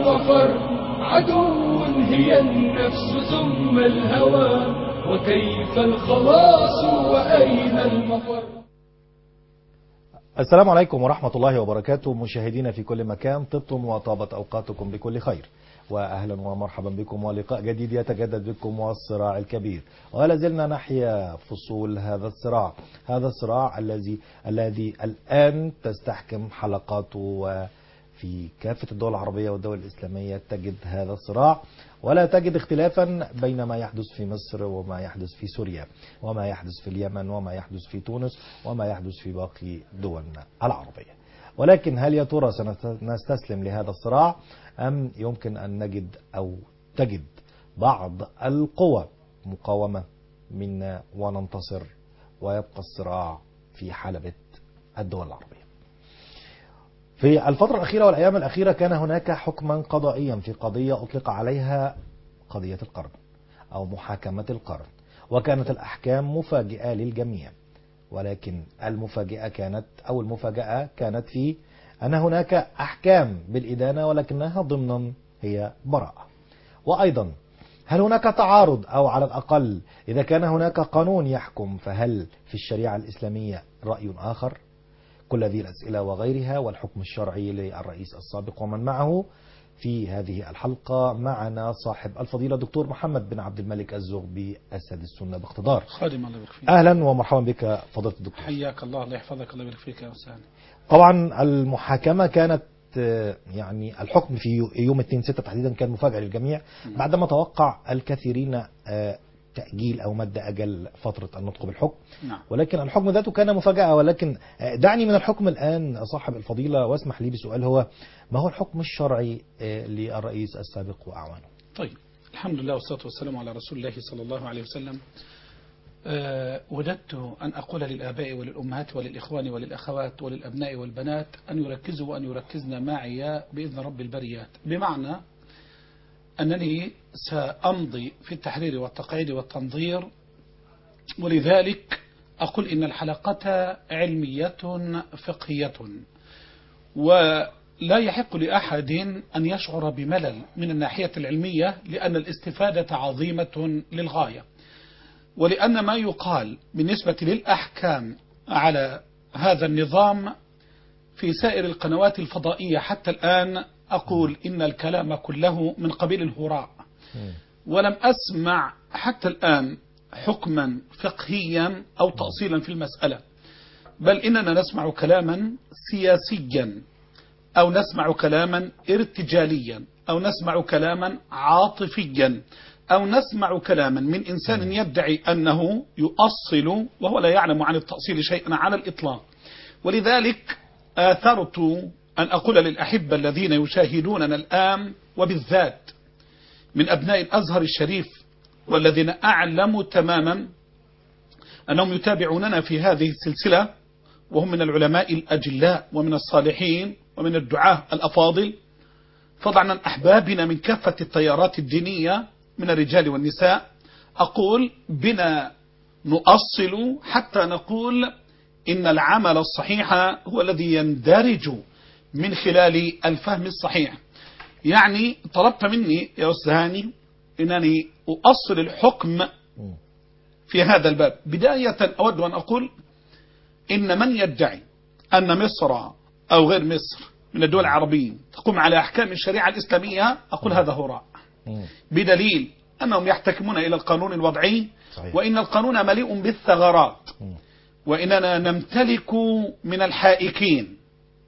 المفر عدو هي النفس ثم الهوى وكيف الخلاص وأين المفر السلام عليكم ورحمة الله وبركاته مشاهدينا في كل مكان طبتم وطابت أوقاتكم بكل خير وأهلا ومرحبا بكم ولقاء جديد يتجدد بكم والصراع الكبير ولا زلنا نحيا فصول هذا الصراع هذا الصراع الذي الذي الآن تستحكم حلقاته وفي كافة الدول العربية والدول الإسلامية تجد هذا الصراع ولا تجد اختلافا بين ما يحدث في مصر وما يحدث في سوريا وما يحدث في اليمن وما يحدث في تونس وما يحدث في باقي دولنا العربية ولكن هل يا ترى سنستسلم لهذا الصراع أم يمكن أن نجد أو تجد بعض القوى مقاومة منا وننتصر ويبقى الصراع في حلبة الدول العربية في الفترة الأخيرة والأيام الأخيرة كان هناك حكما قضائيا في قضية أطلق عليها قضية القرن أو محاكمة القرن وكانت الأحكام مفاجئة للجميع ولكن المفاجأة كانت أو المفاجأة كانت في أن هناك أحكام بالإدانة ولكنها ضمنا هي براءة وأيضا هل هناك تعارض أو على الأقل إذا كان هناك قانون يحكم فهل في الشريعة الإسلامية رأي آخر كل هذه الأسئلة وغيرها والحكم الشرعي للرئيس السابق ومن معه في هذه الحلقة معنا صاحب الفضيلة دكتور محمد بن عبد الملك الزغبي أسد السنة باقتدار خادم الله يبارك فيك أهلا ومرحبا بك فضيلة الدكتور حياك الله الله يحفظك الله يبارك فيك يا أستاذ طبعا المحاكمة كانت يعني الحكم في يوم 2 6 تحديدا كان مفاجئ للجميع بعدما توقع الكثيرين تأجيل أو مد أجل فترة النطق بالحكم نعم. ولكن الحكم ذاته كان مفاجأة ولكن دعني من الحكم الآن صاحب الفضيلة واسمح لي بسؤال هو ما هو الحكم الشرعي للرئيس السابق وأعوانه طيب الحمد لله والصلاة والسلام على رسول الله صلى الله عليه وسلم أه وددت أن أقول للآباء وللأمهات وللإخوان وللأخوات وللأبناء والبنات أن يركزوا وأن يركزن معي بإذن رب البريات بمعنى أنني سأمضي في التحرير والتقعيد والتنظير ولذلك أقول إن الحلقة علمية فقهية ولا يحق لأحد أن يشعر بملل من الناحية العلمية لأن الاستفادة عظيمة للغاية ولأن ما يقال بالنسبة للأحكام على هذا النظام في سائر القنوات الفضائية حتى الآن أقول إن الكلام كله من قبيل الهراء ولم أسمع حتى الآن حكما فقهيا أو تأصيلا في المسألة بل إننا نسمع كلاما سياسيا أو نسمع كلاما ارتجاليا أو نسمع كلاما عاطفيا أو نسمع كلاما من إنسان يدعي أنه يؤصل وهو لا يعلم عن التأصيل شيئا على الإطلاق ولذلك آثرت أن أقول للأحبة الذين يشاهدوننا الآن وبالذات من أبناء الأزهر الشريف والذين أعلم تماما أنهم يتابعوننا في هذه السلسلة وهم من العلماء الأجلاء ومن الصالحين ومن الدعاة الأفاضل فضلا عن أحبابنا من كافة التيارات الدينية من الرجال والنساء أقول بنا نؤصل حتى نقول إن العمل الصحيح هو الذي يندرج من خلال الفهم الصحيح يعني طلبت مني يا أستاذ هاني أنني أؤصل الحكم في هذا الباب بداية أود أن أقول إن من يدعي أن مصر أو غير مصر من الدول العربية تقوم على أحكام الشريعة الإسلامية أقول هذا هراء بدليل أنهم يحتكمون إلى القانون الوضعي صحيح. وإن القانون مليء بالثغرات وإننا نمتلك من الحائكين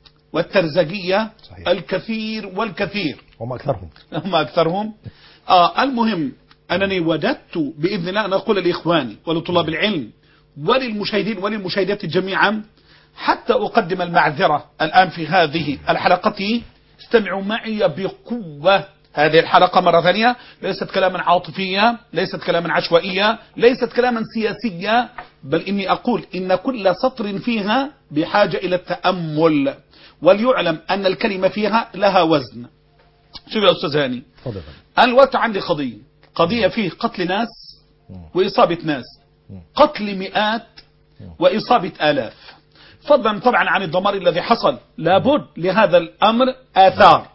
والترزجية صحيح. الكثير والكثير هم أكثرهم هم أكثرهم آه المهم أنني وددت بإذن الله أن أقول لإخواني ولطلاب العلم وللمشاهدين وللمشاهدات جميعا حتى أقدم المعذرة الآن في هذه الحلقة استمعوا معي بقوة هذه الحلقة مرة ثانية ليست كلاما عاطفيا ليست كلاما عشوائيا ليست كلاما سياسيا بل إني أقول إن كل سطر فيها بحاجة إلى التأمل وليعلم أن الكلمة فيها لها وزن شوف يا أستاذ هاني تفضل الوقت عندي قضية قضية فيه قتل ناس وإصابة ناس قتل مئات وإصابة آلاف فضلا طبعا عن الدمار الذي حصل لابد لهذا الأمر آثار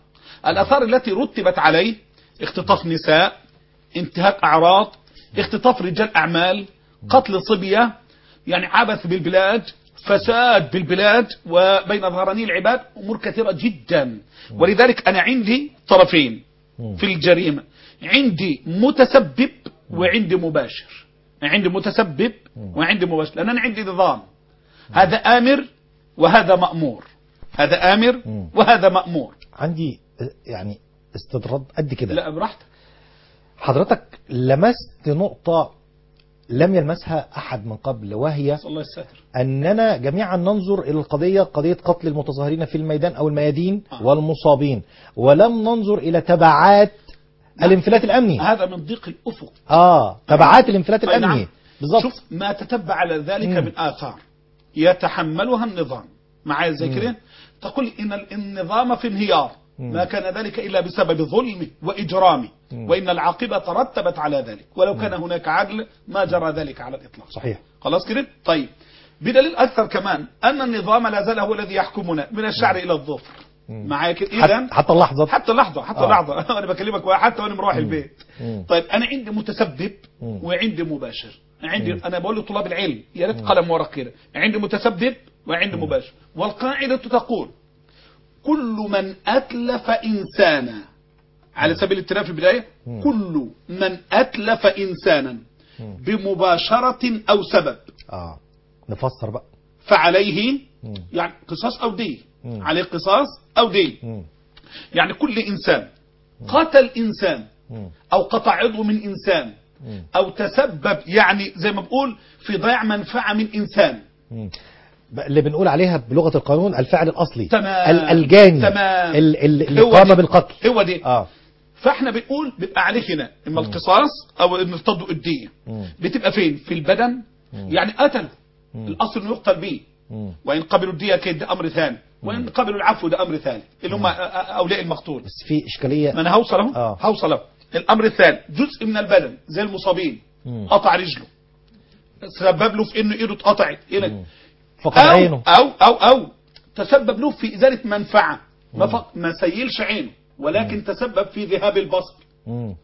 الآثار التي رتبت عليه اختطاف نساء انتهاك أعراض اختطاف رجال أعمال قتل صبية يعني عبث بالبلاد فساد بالبلاد وبين ظهراني العباد أمور كثيرة جدا ولذلك أنا عندي طرفين في الجريمة عندي متسبب وعندي مباشر عندي متسبب وعندي مباشر لأن أنا عندي نظام هذا آمر وهذا مأمور هذا آمر مم. وهذا مأمور عندي آه، يعني استطراد قد كده لا براحتك حضرتك لمست نقطة لم يلمسها أحد من قبل وهي صلى الله الساتر أننا جميعا ننظر إلى القضية قضية قتل المتظاهرين في الميدان أو الميادين آه. والمصابين ولم ننظر إلى تبعات الانفلات الأمني هذا من ضيق الأفق آه تبعات الانفلات أي الأمني نعم. بالضبط شوف ما تتبع على ذلك مم. من آثار يتحملها النظام معايا زي كده تقول إن ال- النظام في انهيار مم. ما كان ذلك إلا بسبب ظلمه وإجرامه مم. وإن العاقبة ترتبت على ذلك ولو كان هناك عدل ما جرى ذلك على الإطلاق صحيح خلاص كده طيب بدليل أكثر كمان أن النظام لا زال هو الذي يحكمنا من الشعر إلى الظفر مم. معايا كده حتى, إذن حتى اللحظة حتى لحظة حتى آه. لحظة أنا بكلمك حتى وأنا مروح البيت مم. طيب أنا عندي متسبب مم. وعندي مباشر عندي مم. أنا بقول لطلاب العلم يا ريت قلم ورق كده عندي متسبب وعندي مباشر والقاعدة تقول كل من أتلف إنسانا على سبيل التلاف في البداية مم. كل من أتلف إنسانا مم. بمباشرة أو سبب آه نفسر بقى فعليه مم. يعني قصاص أو دي مم. عليه قصاص أو دي مم. يعني كل إنسان قتل إنسان مم. أو قطع عضو من إنسان مم. أو تسبب يعني زي ما بقول في ضياع منفعة من إنسان مم. بقى اللي بنقول عليها بلغة القانون الفعل الأصلي تمام. ال- الجاني تمام. ال- ال- اللي هو قام دي. بالقتل هو دي اه فاحنا بنقول بيبقى عليه هنا اما القصاص او ان ارتدوا الدية مم. بتبقى فين في البدن يعني قتل مم. الاصل انه يقتل به مم. وان قبلوا الدية كده ده امر ثاني وان قبلوا العفو ده امر ثالث اللي هم اولياء المقتول بس في إشكالية ما انا هوصل اهو آه. هوصل اهو الامر الثاني جزء من البدن زي المصابين مم. قطع رجله سبب له في انه ايده اتقطعت مم. الى فقد أو, عينه أو أو أو تسبب له في إزالة منفعة ما, ف... ما سيلش عينه ولكن تسبب في ذهاب البصر مم.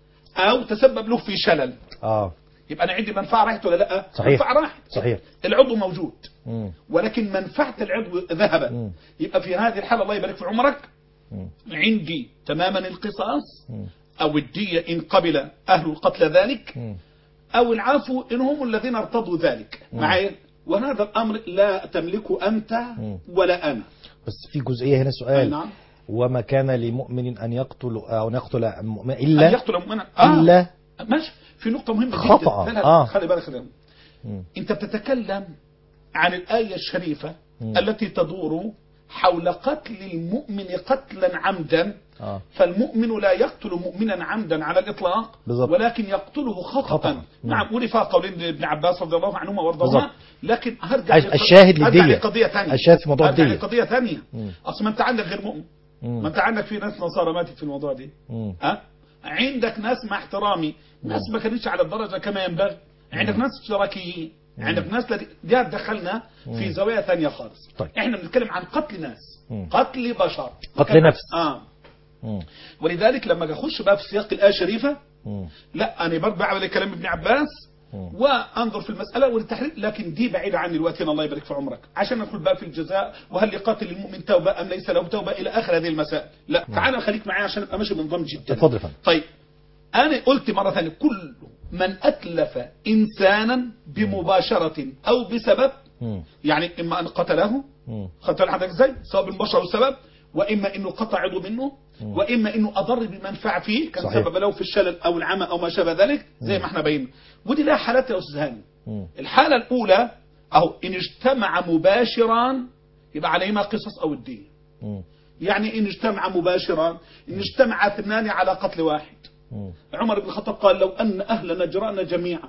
أو تسبب له في شلل اه يبقى أنا عندي منفعة راحت ولا لا صحيح. منفعة راحت صحيح العضو موجود مم. ولكن منفعة العضو ذهبت مم. يبقى في هذه الحالة الله يبارك في عمرك مم. عندي تماما القصاص مم. أو الدية إن قبل أهل القتل ذلك مم. أو العفو إن هم الذين ارتضوا ذلك معايا وهذا الأمر لا تملكه أنت مم. ولا أنا بس في جزئية هنا أي سؤال نعم وما كان لمؤمن أن يقتل أو أن يقتل مؤمن أن إلا يقتل مؤمنا آه. إلا ماشي في نقطة مهمة خطأ. جدا لا لا آه. خلي بالك خلي بالك. مم. أنت بتتكلم عن الآية الشريفة مم. التي تدور حول قتل المؤمن قتلا عمدا آه. فالمؤمن لا يقتل مؤمنا عمدا على الإطلاق بالضبط. ولكن يقتله خطأ, خطأ. نعم ولفا قولين ابن عباس رضي الله عنهما وارضاهما بالضبط. لكن هرجع الش- لق- الشاهد هرجع للدية. لقضية ثانية الشاهد في موضوع هرجع الدية. لقضية ثانية مم. أصل ما أنت عندك غير مؤمن مم. ما أنت عندك في ناس نصارى ماتت في الموضوع دي مم. ها عندك ناس مع احترامي ناس ما كانتش على الدرجة كما ينبغي عندك ناس اشتراكيين عندك ناس لدي... ده دخلنا في زوايا ثانية خالص طيب. احنا بنتكلم عن قتل ناس مم. قتل بشر قتل نفس. اه مم. ولذلك لما أجي اخش بقى في سياق الآية الشريفة مم. لا انا برجع على كلام ابن عباس مم. وانظر في المسألة والتحرير لكن دي بعيدة عن الوقت الله يبارك في عمرك عشان ندخل بقى في الجزاء وهل لقاتل المؤمن توبة ام ليس له توبة الى اخر هذه المسائل لا تعال خليك معايا عشان ابقى ماشي بنظام جدا اتفضل يا فندم. طيب انا قلت مرة ثانية كل من اتلف انسانا بمباشرة او بسبب مم. يعني اما ان قتله مم. قتل حضرتك ازاي سواء بالبشر او السبب واما انه قطع عضو منه واما انه اضر بمنفعه فيه كان صحيح. سبب له في الشلل او العمى او ما شابه ذلك زي ما احنا بينا ودي لها حالات يا استاذ هاني مم. الحاله الاولى اهو ان اجتمع مباشرا يبقى عليهما قصص او الدين مم. يعني ان اجتمع مباشرا ان اجتمع اثنان على قتل واحد مم. عمر بن الخطاب قال لو ان اهل نجران جميعا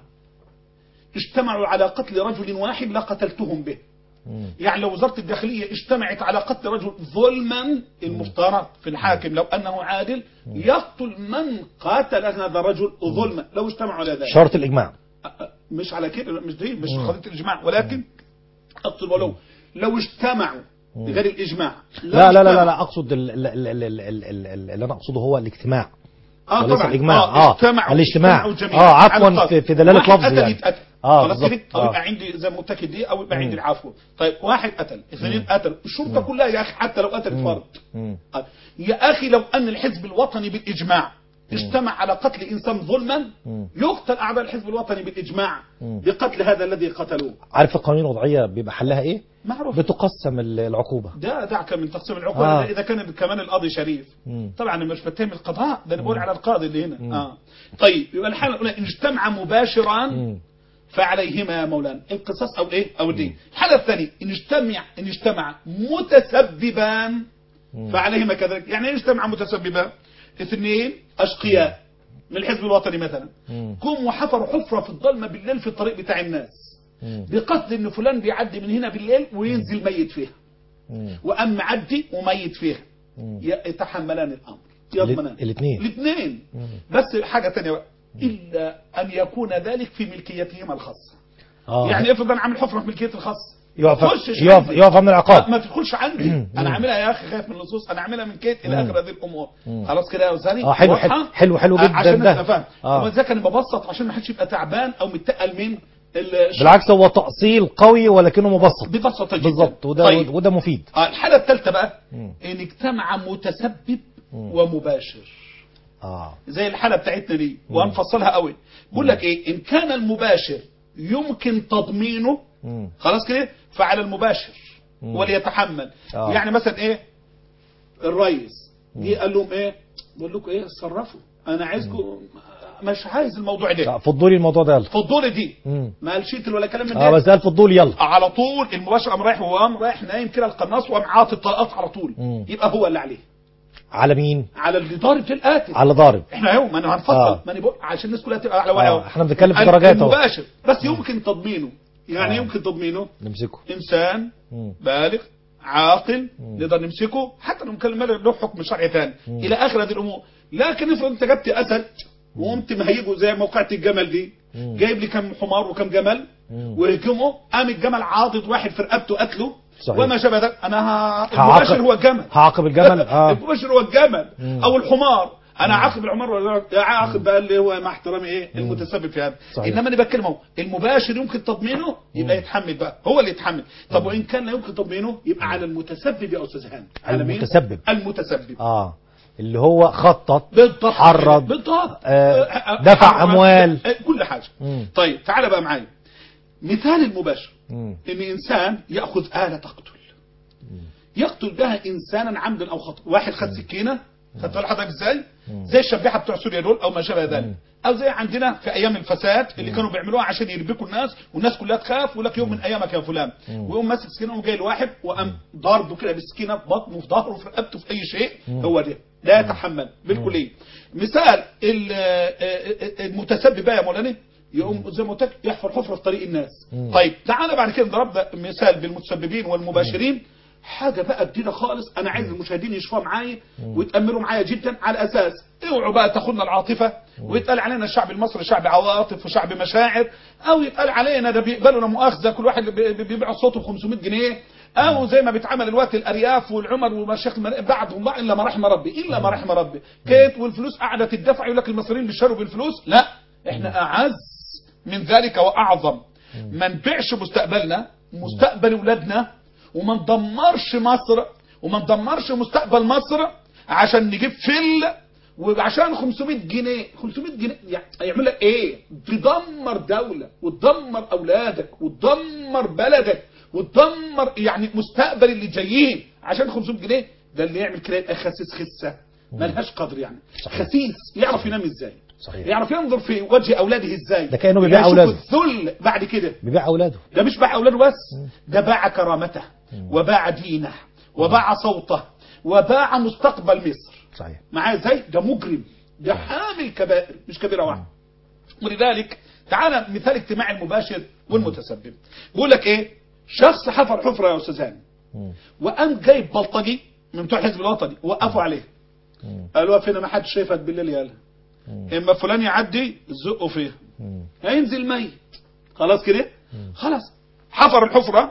اجتمعوا على قتل رجل واحد لقتلتهم به مم. يعني لو وزارة الداخلية اجتمعت على قتل رجل ظلما المفترض في الحاكم لو أنه عادل يقتل من قاتل هذا الرجل ظلما لو اجتمعوا على ذلك شرط الإجماع أ- أ- مش على كده مش دي مش مم. قضية الإجماع ولكن أقتل ولو لو اجتمعوا بغير الاجماع لا لا لا لا, اجتمع. لا اقصد ال- ال- ال- ال- ال- ال- ال- اللي انا اقصده هو الاجتماع اه وليس طبعا الإجماع. اه, آه، اجتمعوا الاجتماع. اجتمعوا جميعا آه، عفواً على القصد. في- في دلالة واحد لفظ قتل يعني. يتقتل آه، خلاص بالظبط. كده او آه. يبقى عندي زي متكد دي او يبقى عندي العفو طيب واحد قتل اثنين قتلوا الشرطه كلها يا اخي حتى لو قتلت فرد مم. آه. يا اخي لو ان الحزب الوطني بالاجماع اجتمع على قتل انسان ظلما مم. يقتل اعضاء الحزب الوطني بالاجماع مم. بقتل هذا الذي قتلوه عارف القوانين الوضعيه بيبقى حلها ايه معروف بتقسم ال- العقوبه ده دعك من تقسيم العقوبة آه. آه. اذا كان كمان القاضي شريف مم. طبعا انا مش بتهم القضاء ده انا بقول على القاضي اللي هنا اه طيب يبقى الحاله الاولى ان اجتمع مباشرا مم. فعليهما يا مولانا القصاص او الايه او الدين الحاله الثانيه ان اجتمع ان اجتمع متسببان فعليهما كذلك يعني ايه اجتمع متسببان اثنين اشقياء من الحزب الوطني مثلا مم. قوموا حفروا حفره في الظلمه بالليل في الطريق بتاع الناس مم. بقصد ان فلان بيعدي من هنا بالليل وينزل ميت فيها مم. وأم معدي وميت فيها مم. يتحملان الأمر يضمنان الاثنين. الاثنين مم. بس حاجة تانية بقى إلا أن يكون ذلك في ملكيتهما الخاصة اه يعني افرض أنا عامل حفرة في ملكيتي الخاصة يقف خشش يقف عندي. يقف من العقاب ما تدخلش عندي انا عاملها يا اخي خايف من اللصوص انا عاملها من كيت الى اخر هذه الامور خلاص كده يا استاذي اه حلو واضحة؟ حلو حلو حلو آه، جدا عشان ده. تبقى فاهم آه. وذاك انا ببسط عشان ما حدش يبقى تعبان او متقل من ال- بالعكس هو تأصيل قوي ولكنه مبسط ببساطه جدا بالظبط وده طيب. وده مفيد آه، الحالة الثالثة بقى مم. ان اجتمع متسبب ومباشر اه زي الحالة بتاعتنا دي وهنفصلها قوي بقول لك ايه ان كان المباشر يمكن تضمينه مم. خلاص كده فعلى المباشر وليتحمل آه. يعني مثلا ايه الرئيس جه قال لهم ايه بقول لكم ايه اتصرفوا انا عايزكم مش عايز الموضوع ده لا، فضوا لي الموضوع ده يلا فضوا لي دي مم. ما قالش شيتل ولا كلام من اه ده بس قال فضوا لي يلا على طول المباشر قام رايح وهو قام رايح نايم كده القناص وقام عاطي الطلقات على طول مم. يبقى هو اللي عليه على مين على اللي ضارب القاتل على ضارب احنا اهو ما انا هنفصل آه. ما انا بقول عشان الناس كلها تبقى على وعي آه، أهو. احنا بنتكلم في ال- درجات اهو المباشر بس يمكن تضمينه يعني آه. يمكن تضمينه نمسكه انسان مم. بالغ عاقل نقدر نمسكه حتى لو كان له حكم شرعي ثاني الى اخر هذه الامور لكن افرض انت جبت اسد وقمت مهيجه زي موقعة الجمل دي جايب لي كم حمار وكم جمل مم. وهجمه قام الجمل عاضد واحد في رقبته قتله صحيح. وما شابه ذلك انا ه... هعاقب- المباشر هو الجمل هعاقب الجمل اه المباشر هو الجمل او الحمار انا عاقب الحمار ولا عاقب بقى اللي هو مع احترامي ايه المتسبب في هذا صحيح. انما انا بتكلم اهو المباشر يمكن تضمينه يبقى يتحمل بقى هو اللي يتحمل طب وان كان لا يمكن تضمينه يبقى على المتسبب يا استاذ هاني على مين؟ المتسبب. المتسبب اه اللي هو خطط بالضبط حرض بالضبط آه، دفع حرض، أموال. آه، كل حاجه مم. طيب تعال بقى معايا مثال المباشر مم. ان انسان ياخذ آلة تقتل يقتل بها انسانا عمدا او خطا واحد خد سكينه خدت بالك حضرتك ازاي زي الشبيحه بتوع سوريا دول او ما شابه ذلك او زي عندنا في ايام الفساد اللي كانوا بيعملوها عشان يربكوا الناس والناس كلها تخاف ويقول لك يوم من ايامك يا فلان ويقوم ماسك سكينه وجاي لواحد وقام ضاربه كده بالسكينه في بطنه في ظهره في رقبته في اي شيء هو ده لا يتحمل بالكليه مثال ال- آه، المتسبب بقى يا مولانا يقوم زي ما قلت لك يحفر حفره في طريق الناس طيب تعالى بعد كده ضربنا مثال بالمتسببين والمباشرين حاجه بقى جديده خالص انا عايز المشاهدين يشوفوها معايا ويتاملوا معايا جدا على اساس اوعوا بقى تاخدنا العاطفه ويتقال علينا الشعب المصري شعب عواطف وشعب مشاعر او يتقال علينا ده بيقبلوا لا مؤاخذه كل واحد بي- بي- بيبيع صوته ب 500 جنيه او زي ما بيتعمل الوقت الارياف والعمر والمشايخ المر- بعضهم بعض الا ما رحم ربي الا ما رحم ربي كيف والفلوس قاعده تدفع يقول لك المصريين بيشتروا بالفلوس لا احنا اعز من ذلك واعظم ما نبيعش مستقبلنا مستقبل اولادنا وما ندمرش مصر وما ندمرش مستقبل مصر عشان نجيب فل وعشان 500 جنيه 500 جنيه يعني هيعمل لك ايه تدمر دولة وتدمر اولادك وتدمر بلدك وتدمر يعني مستقبل اللي جايين عشان 500 جنيه ده اللي يعمل كده يبقى خسيس خسه ملهاش قدر يعني صحيح. خسيس يعرف ينام ازاي صحيح. يعرف ينظر في وجه اولاده ازاي ده كأنه بيبيع يشوف أولاده. الذل بعد كده بيبيع اولاده ده مش باع اولاده بس ده باع كرامته وباع دينه وباع صوته وباع مستقبل مصر صحيح معاه ازاي ده مجرم ده حامل كبائر مش كبيره واحده ولذلك تعالى مثال اجتماع المباشر والمتسبب بيقول لك ايه شخص حفر حفره يا استاذ هاني مم. وقام جايب بلطجي من بتوع الحزب الوطني وقفوا عليه مم. قالوا فينا ما حدش شايفك بالليل يالا اما فلان يعدي زقوا فيه مم. هينزل ميت خلاص كده خلاص حفر الحفرة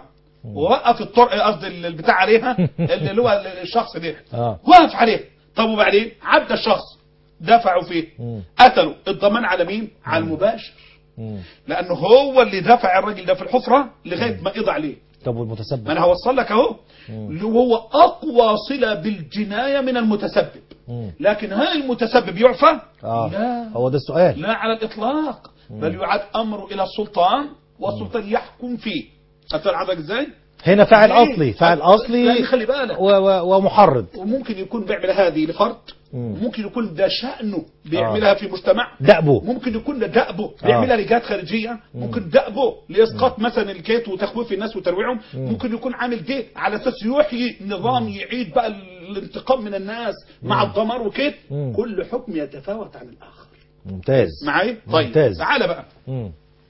ووقف الطرق قصدي البتاع عليها اللي هو الشخص ده اه وقف عليه طب وبعدين عدى الشخص دفعوا فيه مم. قتلوا الضمان على مين على المباشر مم. لانه هو اللي دفع الراجل ده في الحفره لغايه ما قضى عليه طب والمتسبب ما انا هوصل لك اهو اللي هو اقوى صله بالجنايه من المتسبب مم. لكن هل المتسبب يعفى اه لا هو ده السؤال لا على الاطلاق بل يعاد امره الى السلطان والسلطان يحكم فيه هتفهم حضرتك ازاي هنا فاعل ليه؟ اصلي فاعل لأن اصلي خلي بالك و و ومحرض وممكن يكون بيعمل هذه لفرد مم. وممكن يكون ده شأنه بيعملها في مجتمع دأبه ممكن يكون ده دأبه بيعملها لجهات خارجية ممكن دأبه لإسقاط مثلا الكيت وتخويف الناس وترويعهم ممكن يكون عامل ده على أساس يحيي نظام يعيد بقى الانتقام من الناس مع الدمار وكيت مم. كل حكم يتفاوت عن الآخر ممتاز معايا طيب ممتاز. تعالى بقى مم.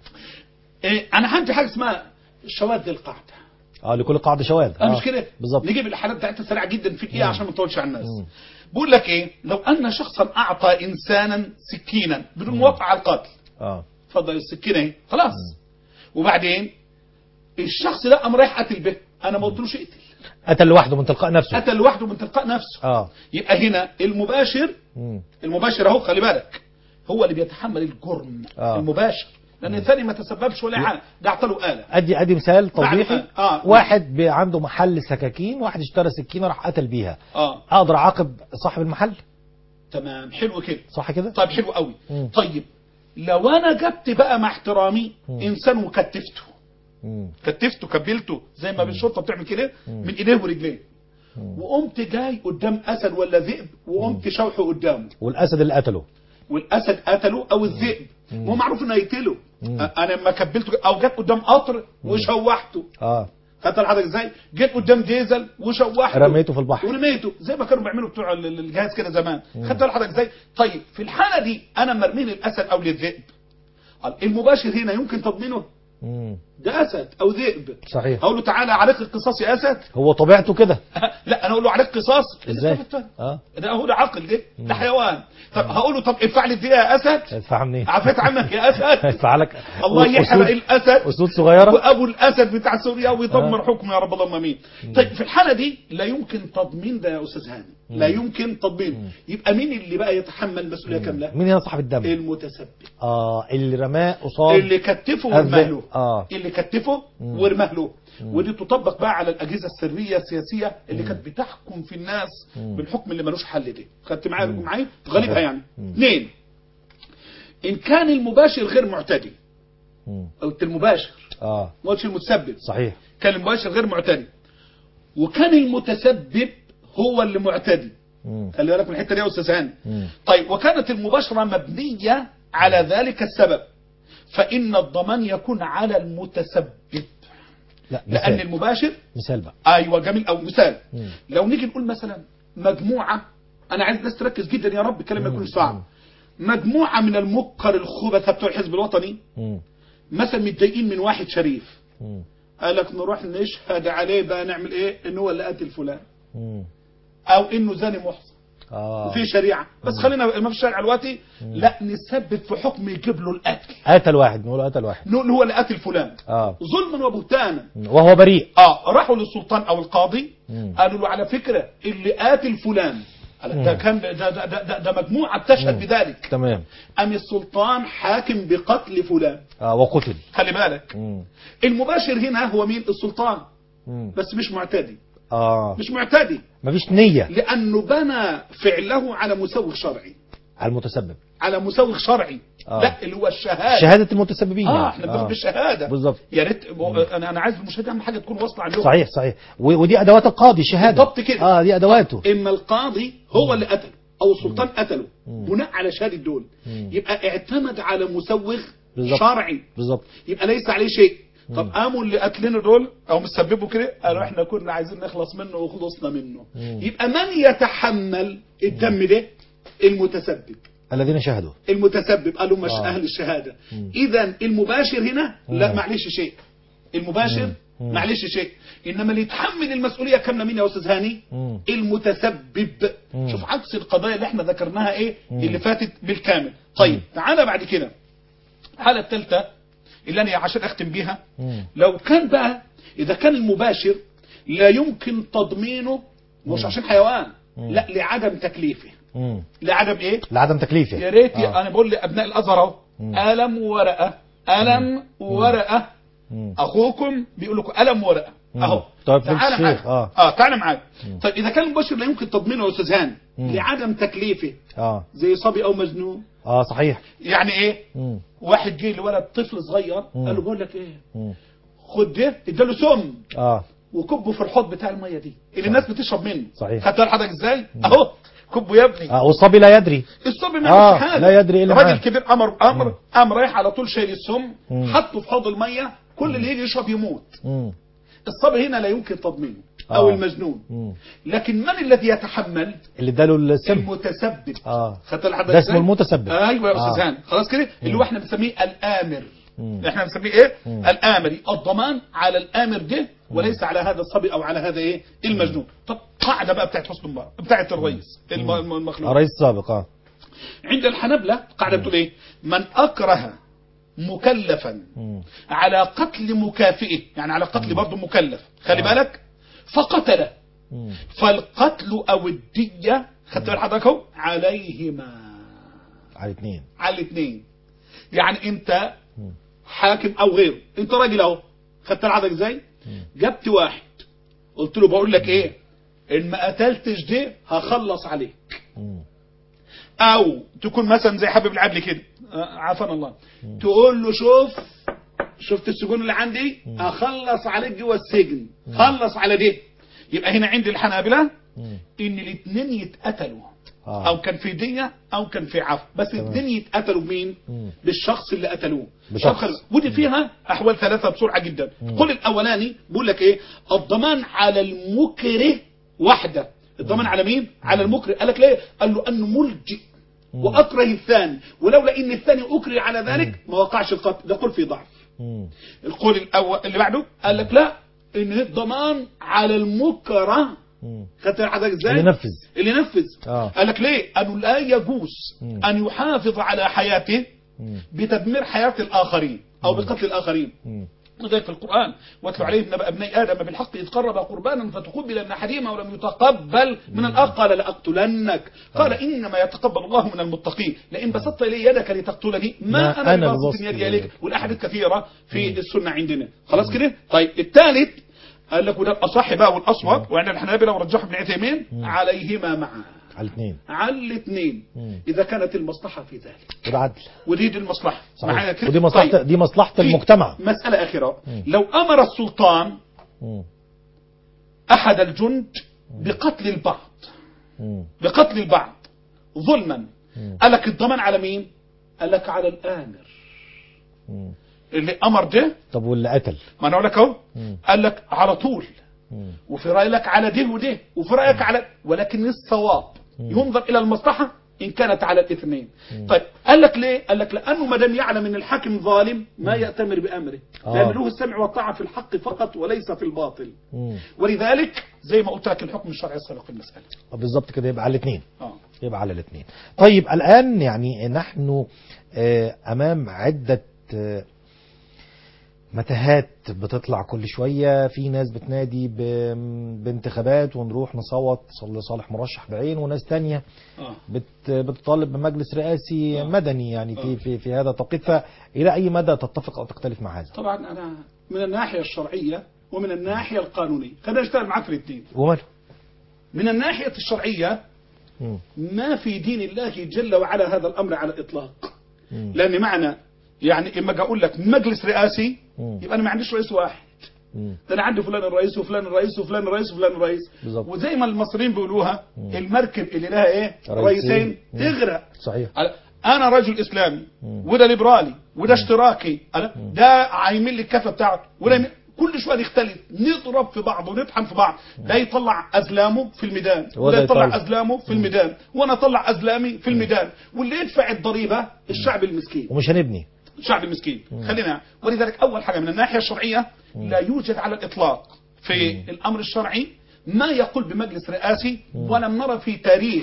إيه انا عندي حاجه اسمها شواذ القاعده اه لكل قاعده شواذ اه مش كده بالظبط نجيب الحالات بتاعتها سريعه جدا في دقيقه عشان ما نطولش على الناس مم. بقول لك ايه لو ان شخصا اعطى انسانا سكينا بدون موافقه على القتل اه اتفضل السكينه اهي خلاص وبعدين الشخص ده قام رايح قتل به انا ما قلتلوش اقتل قتل لوحده من تلقاء نفسه قتل لوحده من تلقاء نفسه اه يبقى هنا المباشر مم. المباشر اهو خلي بالك هو اللي بيتحمل الجرم آه. المباشر لان الثاني ما تسببش ولا حاجه ده اعطى آلة ادي ادي مثال توضيحي آه. واحد بي- عنده محل سكاكين واحد اشترى سكينه راح قتل بيها اه اقدر اعاقب صاحب المحل تمام حلو كده صح كده طيب حلو قوي مم. طيب لو انا جبت بقى مع احترامي انسان وكتفته مم. كتفته كبلته زي ما بالشرطه بتعمل كده من ايديه ورجليه وقمت جاي قدام اسد ولا ذئب وقمت شوحه قدامه والاسد اللي قتله والاسد قتله او الذئب هو معروف انه هيقتله أ- انا لما كبلته او جت قدام قطر وشوحته اه خدت حضرتك ازاي؟ جيت قدام ديزل وشوحته رميته في البحر. ورميته زي ما كانوا بيعملوا بتوع ال- ال- الجهاز كده زمان خدت حضرتك ازاي؟ طيب في الحاله دي انا مرمي للاسد او للذئب قال المباشر هنا يمكن تضمينه مم. ده اسد او ذئب صحيح اقول له تعالى عليك القصاص يا اسد هو طبيعته كده لا انا اقول له عليك قصاص ازاي ده اه ده هو ده عقل ده ده حيوان طب هقول له طب ادفع لي الدقيقه يا اسد ادفع منين عفيت عنك يا اسد ادفع لك الله يحرق أسود- الاسد اسود صغيره وابو الاسد بتاع سوريا ويدمر آه. حكمه يا رب اللهم امين طيب في الحاله دي لا يمكن تضمين ده يا استاذ هاني لا يمكن تضمين يبقى مين اللي بقى يتحمل مسؤوليه كامله مين هنا صاحب الدم المتسبب اه اللي رماه قصاد اللي كتفه الذئب. ورماه له اه اللي كتفه ورماه له ودي تطبق بقى على الاجهزه السريه السياسيه اللي كانت بتحكم في الناس بالحكم اللي ملوش حل ده خدت معايا معايا غالبها يعني اثنين ان كان المباشر غير معتدي مم. او المباشر اه ما قلتش المتسبب صحيح كان المباشر غير معتدي وكان المتسبب هو اللي معتدي مم. خلي بالك من الحته دي يا استاذ هاني مم. طيب وكانت المباشره مبنيه على ذلك السبب فان الضمان يكون على المتسبب لا لان مثال المباشر مثال بقى ايوه جميل او مثال مم. لو نيجي نقول مثلا مجموعه انا عايز الناس تركز جدا يا رب الكلام ما يكونش صعب مجموعه من المكر الخبث بتوع الحزب الوطني مم. مثلا متضايقين من واحد شريف مم. قال لك نروح نشهد عليه بقى نعمل ايه ان هو اللي قتل فلان مم. او انه زاني محصن اه وفي شريعه بس خلينا ما في شريعه دلوقتي لا نثبت في حكم يجيب له القتل قتل واحد نقول قتل واحد نقول هو اللي قتل فلان اه ظلما وبهتانا وهو بريء اه راحوا للسلطان او القاضي مم. قالوا له على فكره اللي قاتل فلان قال ده كان ده ده, ده, ده, ده مجموعه تشهد بذلك تمام ام السلطان حاكم بقتل فلان اه وقتل خلي بالك مم. المباشر هنا هو مين السلطان مم. بس مش معتدي اه مش معتدي مفيش نية لانه بنى فعله على مسوغ شرعي على المتسبب على مسوغ شرعي آه. لا اللي هو الشهاده شهادة المتسببين اه يعني. احنا بناخد بالشهاده بالظبط يا ريت انا انا عايز المشاهد اهم حاجه تكون واصله عندهم صحيح صحيح و- ودي ادوات القاضي شهادة بالضبط كده. اه دي ادواته اما القاضي هو اللي قتله او السلطان قتله بناء على شهاده دول يبقى اعتمد على مسوغ بالظبط. شرعي بالظبط يبقى ليس عليه شيء طب قاموا اللي قاتلينه دول او مسببوا كده قالوا احنا كنا عايزين نخلص منه وخلصنا منه يبقى من يتحمل الدم ده المتسبب الذين شهدوا المتسبب قالوا مش آه. اهل الشهاده اذا المباشر هنا لا معلش شيء المباشر معلش شيء انما اللي يتحمل المسؤوليه كامله مين يا استاذ هاني مم. المتسبب شوف عكس القضايا اللي احنا ذكرناها ايه اللي فاتت بالكامل طيب تعالى بعد كده الحاله الثالثه اللي انا عشان اختم بيها مم. لو كان بقى اذا كان المباشر لا يمكن تضمينه مش عشان حيوان لا لعدم تكليفه مم. لعدم ايه لعدم تكليفه يا ريت آه. انا بقول لابناء الازهر اهو قلم وورقه قلم وورقه مم. اخوكم بيقول لكم قلم وورقه مم. اهو طيب تعالى فضيلة معايا الشيخ، آه. اه تعالى معايا طيب اذا كان المباشر لا يمكن تضمينه يا استاذ هاني مم. لعدم تكليفه اه زي صبي او مجنون اه صحيح يعني ايه مم. واحد جه لولد طفل صغير مم. قال له بقول لك ايه مم. خد ده اداله سم اه وكبه في الحوض بتاع الميه دي اللي الناس بتشرب منه صحيح. خدت بالك حضرتك ازاي اهو كبه يا ابني اه والصبي لا يدري الصبي ما آه، يعملش حاجه لا يدري إيه اللي معاه. الراجل الكبير امر امر قام رايح على طول شايل السم مم. حطه في حوض الميه كل اللي يجي يشرب يموت مم. الصبي هنا لا يمكن تضمينه او آه. المجنون مم. لكن من الذي يتحمل اللي اداله السم المتسبب اه خدت بالك حضرتك ده اسمه إزاي؟ المتسبب. ايوه يا استاذ آه. هاني خلاص كده اللي هو احنا بنسميه الامر مم. احنا بنسميه ايه مم. الامر الضمان على الامر ده وليس على هذا الصبي او على هذا ايه المجنون طب قاعده بقى بتاعت حسن مبارك بتاعت الرئيس الم- الم- المخلوق الرئيس السابق اه عند الحنبلة قاعدة بتقول ايه من اكره مكلفا مم. على قتل مكافئه يعني على قتل برضه مكلف خلي آه. بالك فقتله مم. فالقتل او الدية خدت بال حضرتك اهو عليهما على اثنين على الاثنين يعني انت حاكم او غيره انت راجل اهو خدت بال حضرتك ازاي جبت واحد قلت له بقول لك ايه ان ما قتلتش دي هخلص عليك مم. او تكون مثلا زي حبيب العدل كده آه، عافانا الله تقول له شوف شفت السجون اللي عندي اخلص عليك جوه السجن خلص على دي يبقى هنا عند الحنابلة مم. ان الاثنين يتقتلوا آه. او كان في دية او كان في عفو بس الاثنين يتقتلوا بمين مم. بالشخص اللي قتلوه بشخص. طب خلي- ودي فيها احوال ثلاثة بسرعة جدا قول الاولاني بيقول لك ايه الضمان على المكره وحده الضمان على مين على المكره قال لك ليه قال له انه ملجئ واكره الثاني ولولا ان الثاني اكره على ذلك ما وقعش القتل ده قول في ضعف مم. القول الاول اللي بعده قال لك لا ان الضمان على المكره مم. خدت حضرتك ازاي اللي نفذ اللي نفذ آه. قال لك ليه انه لا يجوز مم. ان يحافظ على حياته مم. بتدمير حياة الآخرين أو بقتل الآخرين مم. وذلك في القرآن واتلو عليهم نبأ ابني آدم بالحق إذ قرب قربانا فتقبل من أحدهما ولم يتقبل من الآخر قال لأقتلنك قال إنما يتقبل الله من المتقين لئن بسطت إلي يدك لتقتلني ما ما أنا أنا بباسط بباسط يدي يدي. إليك والأحاديث كثيرة في السنة عندنا خلاص كده طيب الثالث قال لك وده الأصح بقى والأصوب وعند الحنابلة ورجحوا ابن عثيمين عليهما معا على الاثنين على الاثنين مم. إذا كانت المصلحة في ذلك وده عدل ودي دي المصلحة معايا صحيح كده؟ ودي مصلحة طيب. دي مصلحة في المجتمع مسألة أخيرة مم. لو أمر السلطان مم. أحد الجند بقتل البعض مم. بقتل البعض ظلما مم. قال لك الضمان على مين قال لك على الآمر مم. اللي أمر ده طب واللي قتل ما أنا أقول لك أهو مم. قال لك على طول مم. وفي رأيك على ده وده وفي رأيك على ولكن الصواب ينظر إلى المصلحة إن كانت على الاثنين طيب قال لك ليه قال لك لأنه ما دام يعلم أن الحاكم ظالم ما يأتمر بأمره آه. لأن له السمع والطاعة في الحق فقط وليس في الباطل مم. ولذلك زي ما قلت لك الحكم الشرعي السابق في المسألة بالظبط كده يبقى على الاثنين آه. يبقى على الاثنين طيب الآن يعني نحن آه، أمام عدة آه، متاهات بتطلع كل شوية في ناس بتنادي ب- بانتخابات ونروح نصوت لصالح مرشح بعين وناس تانية آه. بت- بتطالب بمجلس رئاسي آه. مدني يعني آه. في في في هذا التوقيت فإلى أي مدى تتفق أو تختلف مع هذا طبعا أنا من الناحية الشرعية ومن الناحية القانونية خلينا نشتغل معاك في الاثنين وماله من الناحية الشرعية مم. ما في دين الله جل وعلا هذا الأمر على الإطلاق مم. لأن معنى يعني إما أجي أقول لك مجلس رئاسي مم. يبقى أنا ما عنديش رئيس واحد مم. ده أنا عندي فلان الرئيس وفلان الرئيس وفلان الرئيس وفلان الرئيس بالظبط. وزي ما المصريين بيقولوها المركب اللي لها إيه رئيسين. رئيسين مم. تغرق صحيح على- انا رجل اسلامي مم. وده ليبرالي وده اشتراكي على- ده عايمين لي الكفه بتاعته وده يم- كل شويه نختلف نضرب في بعض ونطحن في بعض ده يطلع ازلامه في الميدان وده وده يطلع يطلع. ازلامه في الميدان وانا اطلع ازلامي في الميدان واللي يدفع الضريبه الشعب المسكين ومش هنبني الشعب المسكين خلينا ولذلك اول حاجه من الناحيه الشرعيه لا يوجد على الاطلاق في الامر الشرعي ما يقول بمجلس رئاسي ولم نرى في تاريخ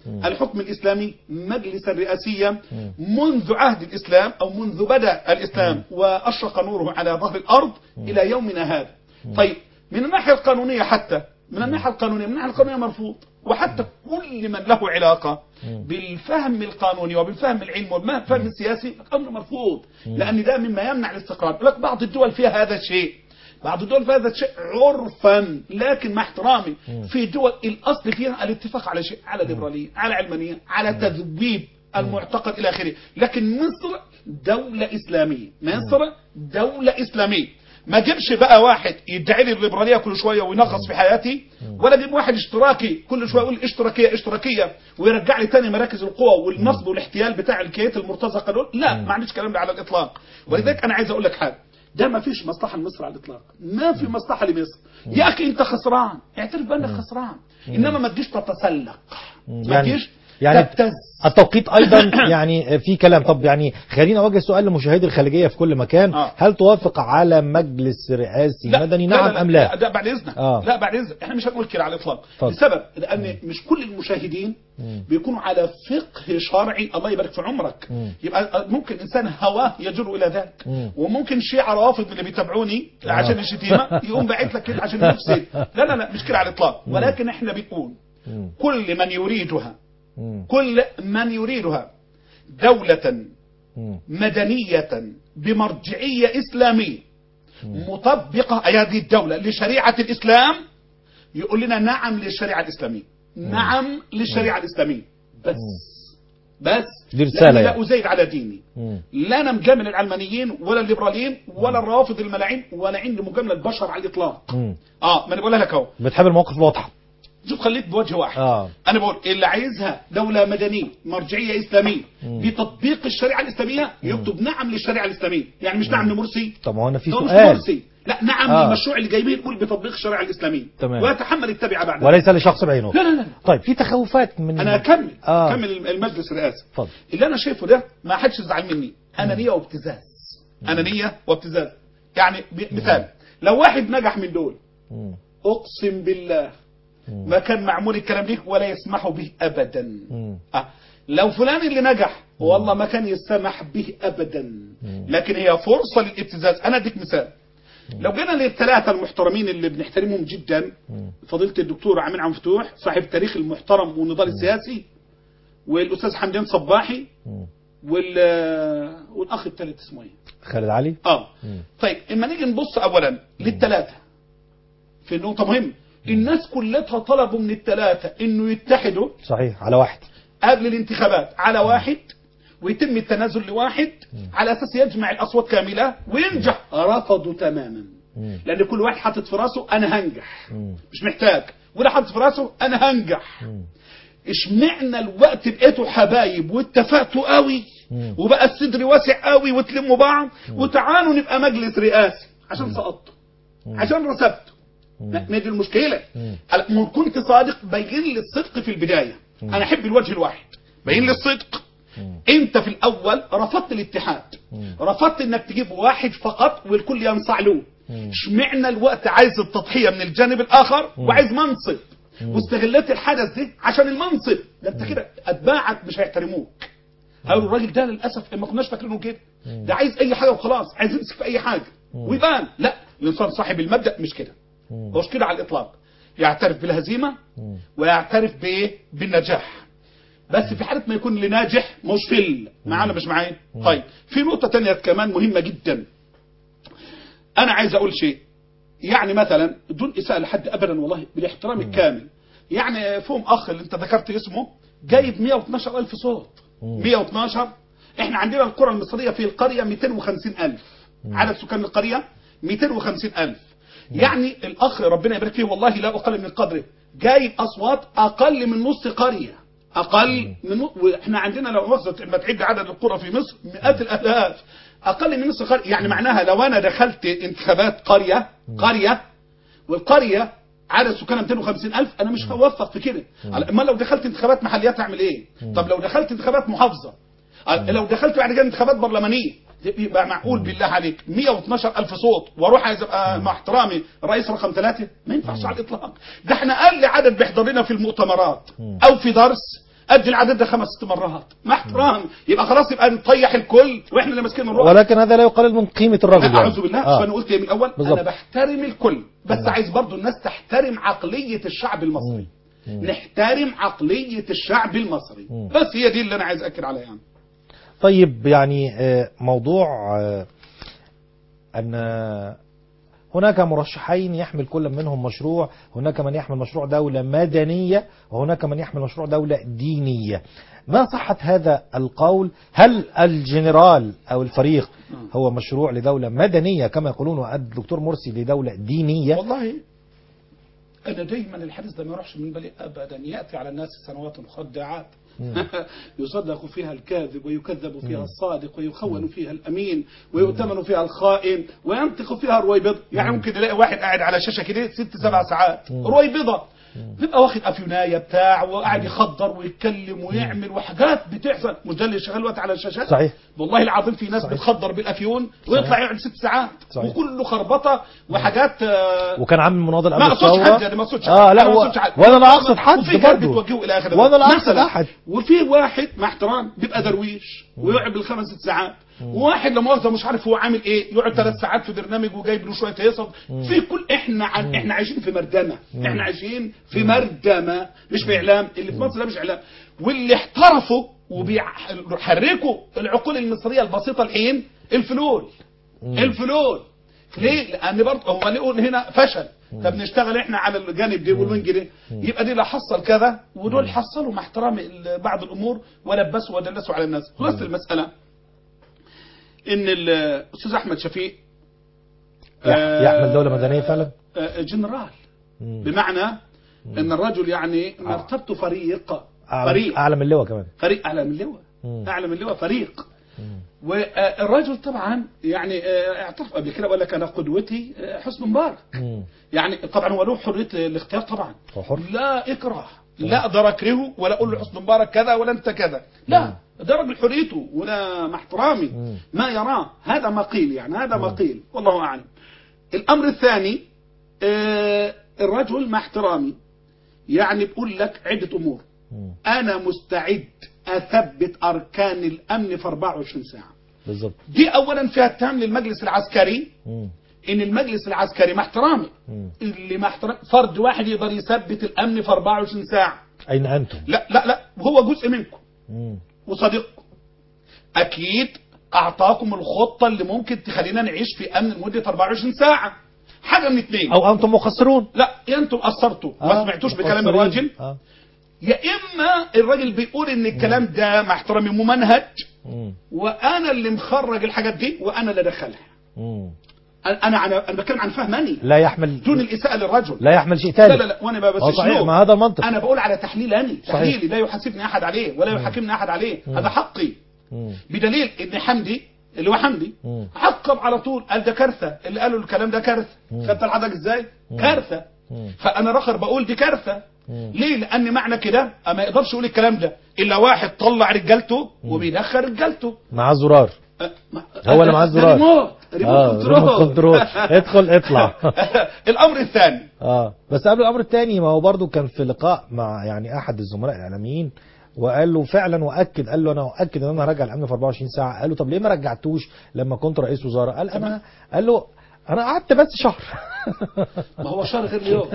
الحكم الإسلامي مجلسا رئاسيا منذ عهد الإسلام أو منذ بدأ الإسلام وأشرق نوره على ظهر الأرض إلى يومنا هذا طيب من الناحية القانونية حتى من الناحية القانونية من الناحية القانونية مرفوض وحتى كل من له علاقة بالفهم القانوني وبالفهم العلمي وبالفهم السياسي الأمر مرفوض لأن ده مما يمنع الاستقرار يقول لك بعض الدول فيها هذا الشيء بعض الدول فيها هذا الشيء عرفا لكن مع احترامي في دول الأصل فيها الاتفاق على شيء على ليبرالية على علمانية على تذويب المعتقد إلى آخره لكن مصر دولة إسلامية مصر دولة إسلامية ما جيبش بقى واحد يدعي لي الليبراليه كل شويه وينغص في حياتي ولا اجيب واحد اشتراكي كل شويه يقول اشتراكيه اشتراكيه ويرجع لي تاني مراكز القوى والنصب والاحتيال بتاع الكيات المرتزقه دول لا ما عنديش الكلام ده على الاطلاق ولذلك انا عايز اقول لك حاجه ده ما فيش مصلحه لمصر على الاطلاق ما في مصلحه لمصر يا اخي انت خسران اعترف بانك خسران انما ما تجيش تتسلق ما يعني تجيش يعني تبتز التوقيت ايضا يعني في كلام طب يعني خلينا اوجه سؤال لمشاهدي الخليجيه في كل مكان آه. هل توافق على مجلس رئاسي مدني لا نعم لا ام لا ده بعد اذنك آه. لا بعد اذنك احنا مش هنقول كده على الاطلاق اتفضل. لسبب لان مش كل المشاهدين بيكونوا على فقه شرعي الله يبارك في عمرك مم. يبقى ممكن انسان هواه يجر الى ذلك مم. وممكن شيعة روافض اللي بيتابعوني آه. عشان الشتيمه يقوم باعت لك كده عشان يفسد لا لا لا مش كده على الاطلاق ولكن احنا بنقول مم. كل من يريدها مم. كل من يريدها دولة مم. مدنية بمرجعية إسلامية مطبقة أي هذه الدولة لشريعة الإسلام يقول لنا نعم للشريعة الإسلامية نعم للشريعة الإسلامية بس بس دي رسالة لأني يعني. لا أزيد على ديني مم. لا أنا مجامل العلمانيين ولا الليبراليين ولا الروافض الملاعين ولا عندي مجاملة البشر على الإطلاق مم. اه ما انا بقولها لك اهو بتحب المواقف الواضحه شوف خليك بوجه واحد آه. انا بقول اللي عايزها دولة مدنية مرجعية اسلامية بتطبيق الشريعة الاسلامية يكتب نعم للشريعة الاسلامية يعني مش نعم لمرسي طب ما هو انا في هو مش سؤال مرسي لا نعم آه. للمشروع اللي جايبين يقول بتطبيق الشريعة الاسلامية تمام. ويتحمل التبعة بعد وليس لشخص بعينه لا لا لا طيب في تخوفات من انا اكمل آه. اكمل المجلس الرئاسي اتفضل. اللي انا شايفه ده ما حدش يزعل مني انانيه وابتزاز انانيه وابتزاز يعني ب- مثال لو واحد نجح من دول مم. اقسم بالله ما كان معمول الكلام ده ولا يسمح به ابدا مم. آه. لو فلان اللي نجح والله ما كان يسمح به ابدا لكن هي فرصه للابتزاز انا اديك مثال لو جينا للثلاثه المحترمين اللي بنحترمهم جدا فضيله الدكتور عمين عم مفتوح صاحب التاريخ المحترم والنضال السياسي والاستاذ حمدان صباحي مم. وال والاخ الثالث اسمه ايه خالد علي اه مم. طيب اما نيجي نبص اولا للثلاثه في نقطه مهمه الناس كلها طلبوا من الثلاثه انه يتحدوا صحيح على واحد قبل الانتخابات على واحد ويتم التنازل لواحد على اساس يجمع الاصوات كامله وينجح رفضوا تماما مم. لان كل واحد حاطط في راسه انا هنجح مم. مش محتاج وده حاطط في راسه انا هنجح مم. اشمعنى الوقت بقيتوا حبايب واتفقتوا قوي مم. وبقى الصدر واسع قوي وتلموا بعض وتعالوا نبقى مجلس رئاسي عشان سقطتوا عشان رسبتوا ما ما دي المشكله مم. أنا- ما كنت صادق بين لي الصدق في البدايه انا احب الوجه الواحد بين لي الصدق انت في الاول رفضت الاتحاد رفضت انك تجيب واحد فقط والكل ينصاع له اشمعنى الوقت عايز التضحيه من الجانب الاخر وعايز منصب واستغلت الحدث ده عشان المنصب ده انت كده اتباعك مش هيحترموش قالوا الراجل ده للاسف ما كناش فاكرينه كده ده عايز اي حاجه وخلاص عايز يمسك في اي حاجه ويبان لا الانسان صاحب المبدا مش كده مش كده على الاطلاق يعترف بالهزيمه ويعترف بايه بالنجاح بس في حاله ما يكون اللي ناجح مش فل معانا مش معايا طيب في نقطه تانية كمان مهمه جدا انا عايز اقول شيء يعني مثلا دون اساءه لحد ابدا والله بالاحترام الكامل يعني فهم اخ اللي انت ذكرت اسمه جايب 112 الف صوت 112 احنا عندنا القرى المصريه في القريه 250 الف عدد سكان القريه 250 الف يعني الاخ ربنا يبارك فيه والله لا اقل من قدره جايب اصوات اقل من نص قريه اقل من نص واحنا عندنا لو وصلت لما تعد عدد القرى في مصر مئات الالاف اقل من نص قريه يعني معناها لو انا دخلت انتخابات قريه قريه والقريه عدد سكانها 250 الف انا مش هوفق في كده اما لو دخلت انتخابات محليات اعمل ايه طب لو دخلت انتخابات محافظه لو دخلت بعد كده انتخابات برلمانيه يبقى معقول بالله عليك 112 ألف صوت واروح عايز ابقى مع احترامي رئيس رقم ثلاثة ما ينفعش على الاطلاق ده احنا اقل عدد بيحضر لنا في المؤتمرات او في درس ادي العدد ده خمس ست مرات مع احترام يبقى خلاص يبقى نطيح الكل واحنا اللي ماسكين الروح ولكن هذا لا يقلل من قيمة الرجل يعني. اعوذ بالله آه. آه. فانا قلت من الاول بالظبط. انا بحترم الكل بس عايز برضو الناس تحترم عقليه الشعب المصري نحترم عقليه الشعب المصري مم. بس هي دي اللي انا عايز اكد عليها يعني. طيب يعني آه، موضوع آه، أن هناك مرشحين يحمل كل منهم مشروع هناك من يحمل مشروع دولة مدنية وهناك من يحمل مشروع دولة دينية ما صحة هذا القول هل الجنرال أو الفريق هو مشروع لدولة مدنية كما يقولون والدكتور مرسي لدولة دينية والله انا دايما الحديث ده ما يروحش من بالي ابدا ياتي على الناس سنوات مخدعات يصدق فيها الكاذب ويكذب فيها الصادق ويخون فيها الامين ويؤتمن فيها الخائن وينطق فيها الرويبض يعني ممكن تلاقي واحد قاعد على شاشه كده ست سبع ساعات رويبضه بيبقى واخد افيونايه بتاع وقاعد يخدر ويتكلم ويعمل وحاجات بتحصل مش ده اللي شغال وقت على الشاشات صحيح. والله العظيم في ناس صحيح. بتخدر بالافيون ويطلع يقعد ست ساعات صحيح. وكله خربطه وحاجات آه، وكان عامل مناضل قبل ما اقصدش الثورة حد انا ما اقصدش اه حد. لا أنا ما و... اقصدش حد. وانا لا اقصد حد وفي كان برضه بتوجهه الى اخره وانا لا اقصد مثلاً. احد وفي واحد مع احترام بيبقى درويش ويقعد بالخمس ست ساعات وواحد لا مؤاخذه مش عارف هو عامل ايه يقعد ثلاث ساعات في برنامج وجايب له شويه هيصه في كل احنا عن احنا عايشين في مردمه احنا عايشين في مردمه مش في اعلام اللي في مصر ده مش اعلام واللي احترفوا وبيحركوا العقول المصريه البسيطه الحين الفلول الفلول ليه؟ لان برضه هو ليه يقول هنا فشل طب نشتغل احنا على الجانب دي والوينج دي يبقى دي لا حصل كذا ودول حصلوا مع احترام ال- بعض الامور ولبسوا ودلسوا على الناس خلاصه المساله ان الاستاذ احمد شفيق يح- يحمل دولة مدنية فعلا آه، جنرال مم. بمعنى ان الرجل يعني مرتبته فريق أعلى, فريق أعلى من اللواء كمان فريق اعلى من اللواء مم. اعلى من اللواء فريق والرجل طبعا يعني آه، اعترف قبل كده وقال لك انا قدوتي آه، حسن مبارك مم. يعني طبعا هو له حريه الاختيار طبعا هو حر. لا اكراه لا اقدر اكرهه ولا اقول له حسن مبارك كذا ولا انت كذا لا ده راجل حريته ولا مع احترامي مم. ما يراه هذا ما قيل يعني هذا ما قيل والله اعلم الامر الثاني آه، الرجل مع احترامي يعني بقول لك عده امور مم. انا مستعد اثبت اركان الامن في 24 ساعه بالظبط دي اولا فيها اتهام للمجلس العسكري مم. ان المجلس العسكري مع احترامي مم. اللي مع احترام فرد واحد يقدر يثبت الامن في 24 ساعه أين أنتم لا لا لا وهو جزء منكم مم. وصديقكم اكيد اعطاكم الخطه اللي ممكن تخلينا نعيش في امن لمده 24 ساعه حاجه من اثنين أو أنتم مقصرون لا يا انتم قصرتوا ما آه، سمعتوش بكلام مقصرين. الراجل آه. يا اما الراجل بيقول ان الكلام ده مع احترامي ممنهج مم. وانا اللي مخرج الحاجات دي وانا اللي ادخلها مم. انا انا انا بتكلم عن فهمني لا يحمل دون الاساءه للرجل لا يحمل شيء لا ثالث لا لا وانا ما اه صحيح بسجنوه ما هذا المنطق انا بقول على تحليل انا صحيح. تحليلي لا يحاسبني احد عليه ولا يحاكمني احد عليه هذا حقي مم. بدليل ان حمدي اللي هو حمدي مم. عقب على طول قال ده كارثه اللي قالوا الكلام ده كارثه خدت حضرتك ازاي كارثه مم. فانا رخر بقول دي كارثه مم. ليه لان معنى كده ما يقدرش يقول الكلام ده الا واحد طلع رجالته وبيدخل رجالته مع زرار أه، ما- هو اللي معاه ده الزرار. ريموت ريموت اه كنترول. ريموت كنترول ادخل اطلع الامر الثاني اه بس قبل الامر الثاني ما هو برضو كان في لقاء مع يعني احد الزملاء الاعلاميين وقال له فعلا واكد قال له انا اؤكد ان انا هرجع الامن في 24 ساعه قال له طب ليه ما رجعتوش لما كنت رئيس وزراء قال انا قال له انا قعدت بس شهر ما هو شهر غير اليوم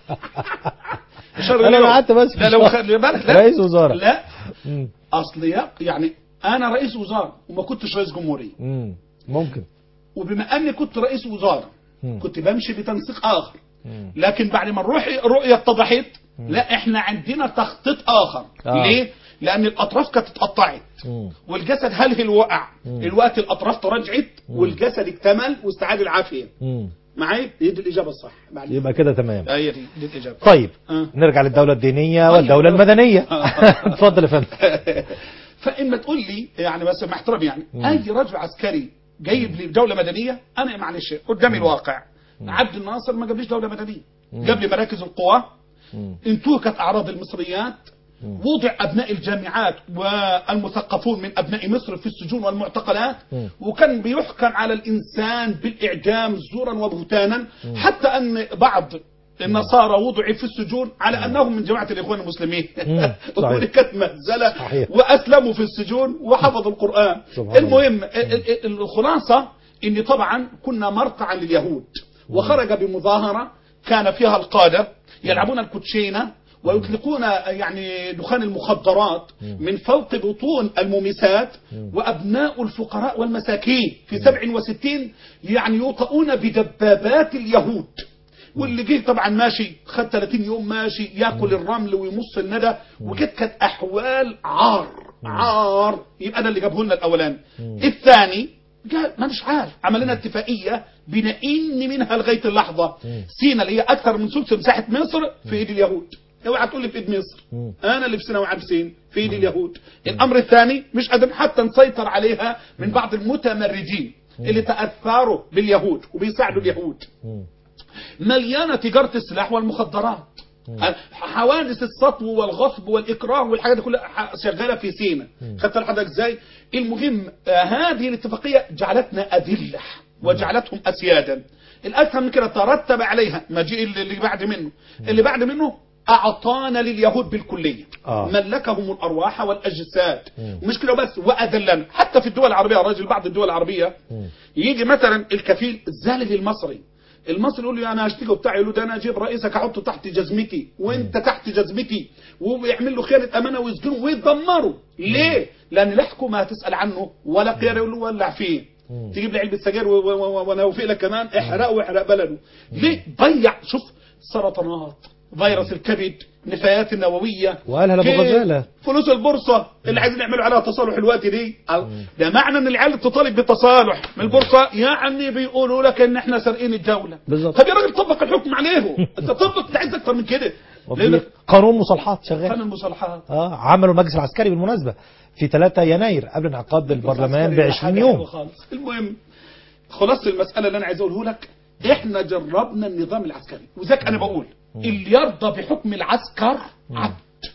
شهر أنا اليوم. قعدت بس لا لو شهر. خلي بالك لا رئيس وزراء. لا مم. اصل يا- يعني انا رئيس وزراء وما كنتش رئيس جمهوريه مم. ممكن وبما اني كنت رئيس وزاره مم. كنت بمشي بتنسيق اخر مم. لكن بعد ما نروح الرؤيه اتضحت لا احنا عندنا تخطيط اخر آه. ليه؟ لان الاطراف كانت اتقطعت مم. والجسد هلهل وقع مم. الوقت الاطراف تراجعت والجسد اكتمل واستعاد العافيه مم. معايا هي دي الاجابه الصح معلش. يبقى كده تمام هي دي دي الاجابه طيب آه. نرجع للدولة الدينية والدولة المدنية اتفضل يا فندم فاما تقول لي يعني بس مع احترامي يعني اي رجل عسكري جايب لي دوله مدنيه انا معلش قدامي الواقع عبد الناصر ما جابليش دوله مدنيه جاب لي مراكز القوى مم. انتهكت اعراض المصريات وضع ابناء الجامعات والمثقفون من ابناء مصر في السجون والمعتقلات مم. وكان بيحكم على الانسان بالاعدام زورا وبهتانا حتى ان بعض النصارى وضعوا في السجون على انهم من جماعه الاخوان المسلمين مم. صحيح. ودي كانت مهزله صحيح. واسلموا في السجون وحفظوا القران سبحان المهم ال- ال- الخلاصه ان طبعا كنا مرتعا لليهود وخرج بمظاهره كان فيها القاده يلعبون الكوتشينه ويطلقون يعني دخان المخدرات من فوق بطون المومسات وأبناء الفقراء والمساكين في 67 يعني يوطؤون بدبابات اليهود واللي جه طبعا ماشي خد 30 يوم ماشي ياكل الرمل ويمص الندى وكانت كانت احوال عار عار يبقى ده اللي جابه لنا الاولاني الثاني قال ما مش عارف عمل لنا اتفاقيه بنئن منها لغايه اللحظه سينا اللي هي اكثر من ثلث مساحه مصر في ايد اليهود اوعى تقول لي في ايد مصر مم. انا اللي في سينا وعابسين في ايد اليهود الامر الثاني مش قادرين حتى نسيطر عليها من بعض المتمردين اللي تاثروا باليهود وبيساعدوا اليهود مم. مليانه تجاره السلاح والمخدرات حوادث السطو والغصب والاكراه والحاجات دي كلها ح- شغاله في سينا خدت لحضرتك ازاي المهم آه، هذه الاتفاقيه جعلتنا اذله وجعلتهم اسيادا الاكثر من كده ترتب عليها مجيء اللي اللي بعد منه اللي بعد منه اعطانا لليهود بالكليه آه. ملكهم الارواح والاجساد مم. مش كده بس واذلنا حتى في الدول العربيه يا راجل بعض الدول العربيه يجي مثلا الكفيل الزالل المصري المصري يقول له انا هشتكي وبتاع يقول له ده انا اجيب رئيسك احطه تحت جزمتي وانت تحت جزمتي ويعمل له خيانه امانه ويسجنه ويدمره ليه؟ لان لا حكومه هتسال عنه ولا قيادة يقول له ولع فيه تجيب لي علبه سجاير و- و- و- وانا اوفق لك كمان احرقه واحرق بلده ليه؟ ضيع شوف سرطانات فيروس الكبد نفايات النوويه وقالها لأبو كيف؟ غزالة. فلوس البورصه اللي عايزين يعملوا عليها تصالح الوقت دي ده معنى ان العيال تطالب بالتصالح من البورصه يعني بيقولوا لك ان احنا سارقين الدوله بالظبط. طب يا راجل طبق الحكم عليهم انت طبق انت عايز اكتر من كده وفي ليه قانون مصالحات شغال فن المصالحات اه عملوا المجلس العسكري بالمناسبة في 3 يناير قبل انعقاد البرلمان ب 20 يوم خالص. المهم خلاصة المسألة اللي أنا عايز أقوله لك إحنا جربنا النظام العسكري وذاك أنا بقول اللي يرضى بحكم العسكر عبد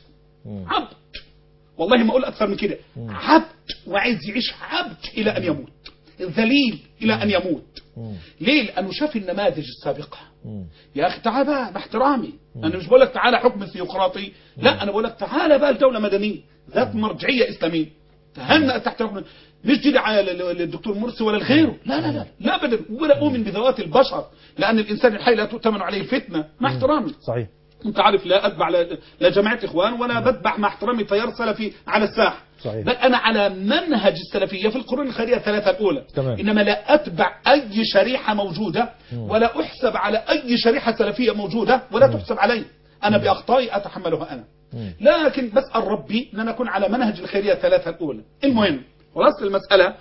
عبد والله ما أقول أكثر من كده عبد وعايز يعيش عبد إلى أن يموت ذليل إلى أن يموت ليه؟ لأنه شاف النماذج السابقة يا أخي تعال بقى باحترامي أنا مش بقول لك تعالى حكم ثيوقراطي لا أنا بقول لك تعالى بقى لدولة مدنية ذات مرجعية إسلامية تهنأ تحت حكم مش دي دعاية لل- للدكتور مرسي ولا لغيره لا لا لا لا أبدا ولا أؤمن بذوات البشر لأن الإنسان الحي لا تؤتمن عليه فتنة مع احترامي صحيح انت عارف لا اتبع لا, لا جماعه اخوان ولا بتبع مع احترامي تيار سلفي على الساحه صحيح. بل انا على منهج السلفيه في القرون الخيريه الثلاثه الاولى تمام. انما لا اتبع اي شريحه موجوده ولا احسب على اي شريحه سلفيه موجوده ولا تحسب علي انا باخطائي اتحملها انا لكن بسال ربي ان انا اكون على منهج الخيريه الثلاثه الاولى المهم خلاصه المساله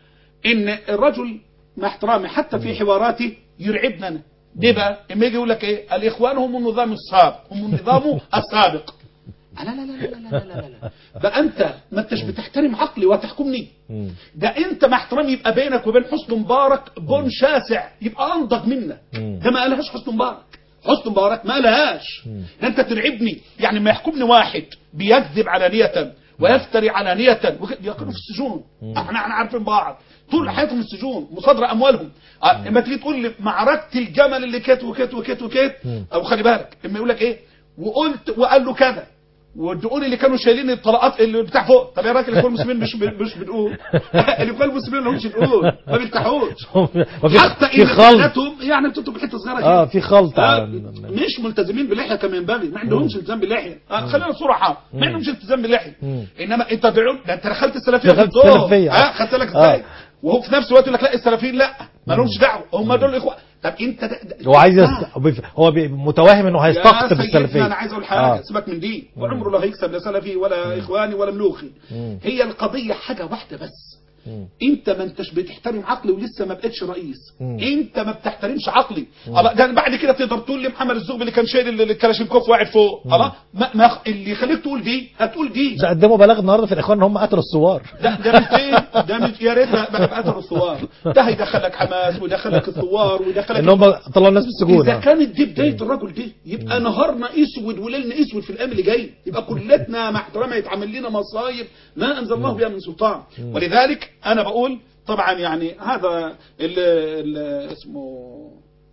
ان الرجل مع احترامي حتى في حواراته يرعبنا انا ليه بقى؟ اما يجي يقول لك ايه؟ الاخوان هم النظام السابق هم النظام السابق لا لا لا لا لا لا لا لا لا ده انت ما انتش بتحترم عقلي وتحكمني ده انت مع احترامي يبقى بينك وبين حسن مبارك بون شاسع يبقى انضج منك ده ما قالهاش حسن مبارك حسن مبارك ما قالهاش ده انت ترعبني يعني ما يحكمني واحد بيكذب علانية ويفتري علانية وك- يقعدوا في السجون احنا احنا عارفين بعض طول حياتهم في السجون مصادرة اموالهم اه، اما تيجي تقول لي معركة الجمل اللي كت وكت وكت وكت او خلي بالك اما يقول لك ايه وقلت وقال له كذا والدقون اللي كانوا شايلين الطلقات اللي بتاع فوق طب يا راجل الاخوان المسلمين مش مش بنقول الاخوان المسلمين ما لهمش نقول ما بيفتحوش وفي حتى في ان خلط حالاتهم يعني بتكتب حته صغيره كده اه في خلط آه، على مش ملتزمين بلحيه كما ينبغي ما عندهمش التزام باللحيه آه خلينا صراحه ما عندهمش التزام باللحيه مم. انما انت دعون ده انت دخلت السلفيه دخلت في الدور. السلفية. اه خدت بالك آه. ازاي وهو في نفس الوقت يقول لك لا السلفيين لا ما لهمش دعوه هم دول الاخوان طب انت ده ده هو عايز آه. يست... بيف- هو بي- متوهم انه هيستقطب يا سيدنا السلفيه انا عايز اقول حاجه آه. سيبك من دي وعمره لا هيكسب لا سلفي ولا اخواني ولا ملوخي مم. هي القضيه حاجه واحده بس مم. انت ما انتش بتحترم عقلي ولسه ما بقتش رئيس مم. انت ما بتحترمش عقلي الله ده بعد كده تقدر تقول لي محمد الزغبي اللي كان شايل ال- الكلاشينكوف واقع فوق الله ما, ما اللي يخليك تقول دي هتقول دي ده قدموا بلاغ النهارده في الاخوان ان هم قتلوا الثوار ده ده مش ايه ده مش يا ريت بقى بقى قتلوا الثوار ده هيدخلك حماس ويدخلك الثوار ويدخلك ان هم طلعوا الناس من السجون اذا آه. كانت دي بدايه الرجل دي يبقى نهارنا اسود وليلنا اسود في الايام اللي جايه يبقى كلتنا مع احترامها يتعمل لنا مصايب ما انزل الله بها من سلطان ولذلك انا بقول طبعا يعني هذا ال ال اسمه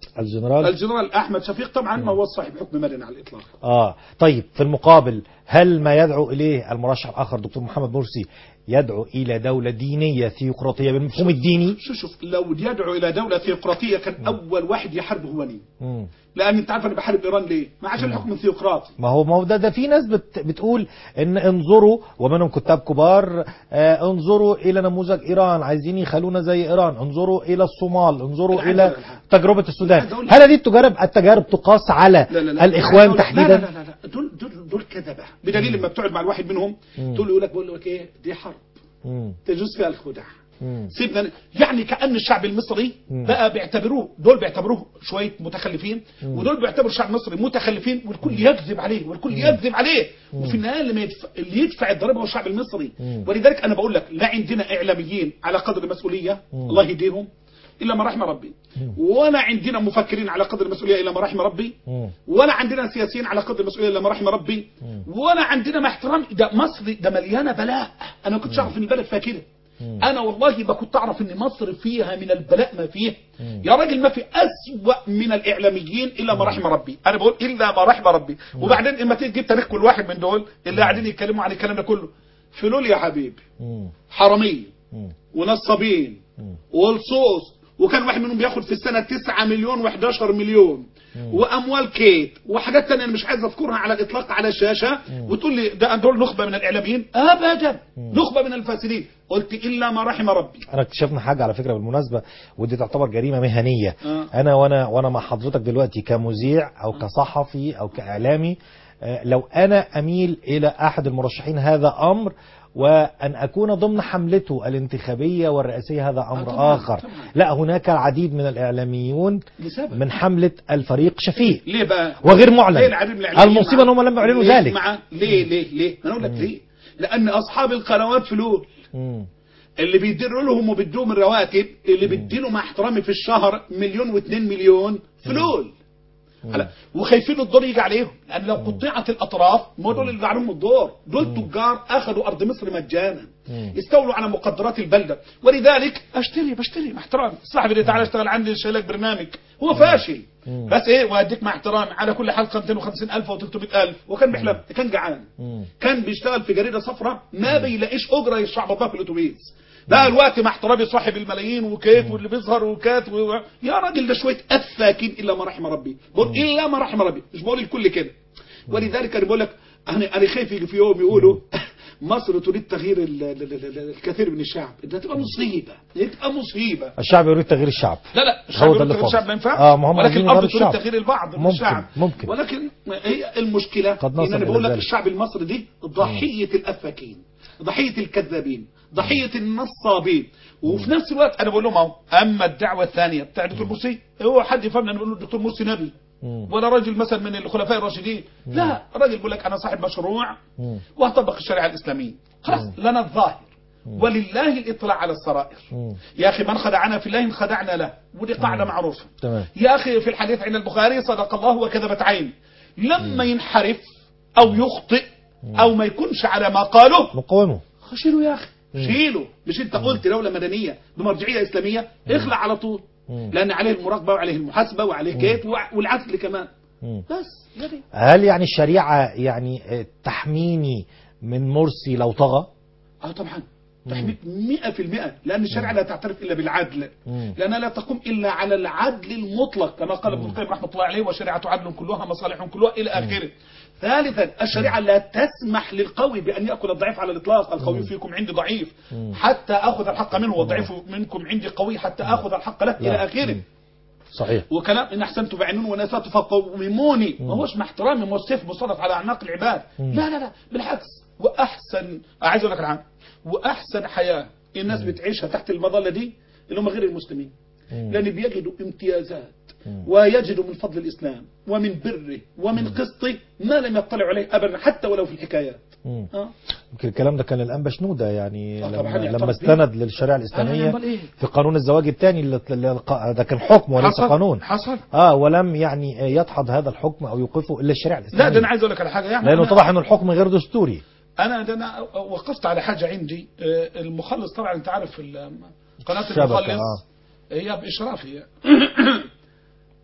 الجنرال الجنرال احمد شفيق طبعا ما هو صاحب حكم مدني على الاطلاق اه طيب في المقابل هل ما يدعو اليه المرشح الاخر دكتور محمد مرسي يدعو الى دوله دينيه ثيوقراطيه بالمفهوم الديني شوف شوف لو يدعو الى دوله ثيوقراطيه كان اول واحد يحاربه هو مين؟ مم. لان انت عارف انا بحارب ايران ليه؟ ما عشان الحكم الثيوقراطي ما هو ما هو ده, ده في ناس بت بتقول ان انظروا ومنهم كتاب كبار آه انظروا الى نموذج ايران عايزين يخلونا زي ايران انظروا الى الصومال انظروا أنا عايز الى أقول لك حاجة. تجربه السودان عايز أقول لك- هل هذه التجارب التجارب تقاس على لا لا لا الاخوان لا تحديدا لا لا لا, لا. دول دول دول كذبه بدليل لما بتقعد مع الواحد منهم تقول له يقول لك بقول لك ايه دي حرب مم. تجوز فيها الخدع مم. سيبنا يعني كأن الشعب المصري مم. بقى بيعتبروه دول بيعتبروه شوية متخلفين ودول بيعتبروا الشعب المصري متخلفين والكل يكذب عليه والكل يكذب عليه وفي النهاية اللي, يدفع اللي يدفع الضريبة هو الشعب المصري مم. ولذلك أنا بقول لك لا عندنا إعلاميين على قدر المسؤولية الله يهديهم إلا ما رحم ربي ولا عندنا مفكرين على قدر المسؤولية إلا ما رحم ربي مم. ولا عندنا سياسيين على قدر المسؤوليه الا ما رحم ربي ولا عندنا مع احترام ده مصر ده مليانه بلاء انا ما كنتش اعرف ان البلد فيها كده انا والله ما كنت اعرف ان مصر فيها من البلاء ما فيه يا راجل ما في اسوا من الاعلاميين الا ما رحم ربي انا بقول الا ما رحم ربي وبعدين اما تيجي تجيب تاريخ كل واحد من دول اللي قاعدين يتكلموا عن الكلام ده كله فلول يا حبيبي مم. حراميه مم. ونصابين مم. والصوص وكان واحد منهم بياخد في السنة 9 مليون و11 مليون واموال كيت وحاجات تانية انا مش عايز اذكرها على الاطلاق على الشاشة وتقول لي ده دول نخبة من الاعلاميين ابدا نخبة من الفاسدين قلت الا ما رحم ربي انا اكتشفنا حاجه على فكره بالمناسبه ودي تعتبر جريمه مهنيه آه. انا وانا وانا مع حضرتك دلوقتي كمذيع او كصحفي او كاعلامي آه، لو انا اميل الى احد المرشحين هذا امر وان اكون ضمن حملته الانتخابيه والرئاسيه هذا امر طبعاً، اخر طبعاً. لا هناك العديد من الاعلاميون لسبب من حمله الفريق شفيق ليه بقى وغير معلن. ليه العديد من الإعلاميين المصيبة مع- إن هم لم يعلنوا ليه ذلك. مع ليه ليه ليه انا اقول لك ليه لان اصحاب القنوات فلول مم. اللي بيديروا لهم وبيدوهم الرواتب اللي بيديله مع احترامي في الشهر مليون واثنين مليون فلول هلا وخايفين الدور يجي عليهم لان لو قطعت الاطراف ما دول اللي عليهم الدور دول تجار اخذوا ارض مصر مجانا استولوا على مقدرات البلده ولذلك اشتري بشتري مع احترامي صاحبي اللي تعالى اشتغل عندي شايلك برنامج هو فاشل بس ايه واديك مع احترامي على كل حلقه 250000 او 300000 وكان بيحلم كان جعان مم. كان بيشتغل في جريده صفراء ما بيلاقيش اجره يشعب الله في الاتوبيس بقى الوقت مع احترامي صاحب الملايين وكيت واللي بيظهر وكات و... يا راجل ده شويه افاكين الا ما رحم ربي بقول الا ما رحم ربي مش بقول الكل كده ولذلك انا بقول لك انا انا خايف يجي في يوم يقولوا مصر تريد تغيير ال- ال- ال- ال- الكثير من الشعب ده تبقى مصيبه تبقى مصيبه الشعب يريد تغيير الشعب لا لا هو الشعب ده يريد اللي تغيير الشعب فاضل. ما ينفعش آه، ما هم ولكن عايزين الارض يغيروا تريد الشعب. تغيير البعض من ممكن، الشعب ممكن. ولكن هي المشكله قد ان نصل انا إلى بقول لك ذلك. الشعب المصري دي ضحيه الافاكين ضحيه الكذابين ضحيه النصابين وفي نفس الوقت انا بقول لهم اهو اما الدعوه الثانيه بتاع الدكتور مرسي هو حد يفهمنا نقول له الدكتور مرسي نبي مم. ولا راجل مثلا من الخلفاء الراشدين لا راجل بيقول لك انا صاحب مشروع مم. واطبق الشريعه الاسلاميه خلاص لنا الظاهر ولله الاطلاع على السرائر مم. يا اخي من خدعنا في الله خدعنا له ودي قاعده معروفه تمام يا أخي في الحديث عند البخاري صدق الله وكذبت عين لما ينحرف أو يخطئ أو ما يكونش على ما قاله نقاومه شيله يا أخي شيله مش أنت قلت دولة مدنية بمرجعية إسلامية اخلع على طول مم. لأن عليه المراقبة وعليه المحاسبة وعليه كيت وع- والعدل كمان مم. بس يعني هل يعني الشريعة يعني آه، تحميني من مرسي لو طغى اه طبعا تحميك 100% لأن الشريعة لا تعترف إلا بالعدل مم. لأنها لا تقوم إلا على العدل المطلق كما قال ابن القيم رحمة الله عليه وشريعة عدل كلها مصالح كلها إلى آخره ثالثا الشريعة لا تسمح للقوي بأن يأكل الضعيف على الإطلاق القوي فيكم عندي ضعيف حتى أخذ الحق منه والضعيف منكم عندي قوي حتى أخذ الحق له إلى لا. آخره مم. صحيح وكلام ان احسنت بعينون وناسات فقوموني ما هوش مع احترامي ما هو السيف مسلط على اعناق العباد لا لا لا بالعكس واحسن عايز اقول لك العام واحسن حياه الناس بتعيشها تحت المظله دي اللي هم غير المسلمين مم. لان بيجدوا امتيازات مم. ويجدوا من فضل الاسلام ومن بره ومن قسطه ما لم يطلعوا عليه ابدا حتى ولو في الحكايات مم. اه يمكن الكلام ده كان الانبا شنوده يعني آه لما, طبعاً يعترف لما بيه. استند للشريعه الاسلاميه أمال إيه؟ في قانون الزواج الثاني اللي اللي الق- ده كان حكم وليس حصل قانون حصل اه ولم يعني آه، يدحض هذا الحكم او يوقفه الا الشريعه لا الاسلاميه ده انا عايز اقول لك على حاجه يعني لانه أنا- اتضح ان الحكم غير دستوري انا ده انا وقفت على حاجه عندي آه، المخلص طبعا انت عارف ال- قناه الشبكة، المخلص آه. هي باشرافي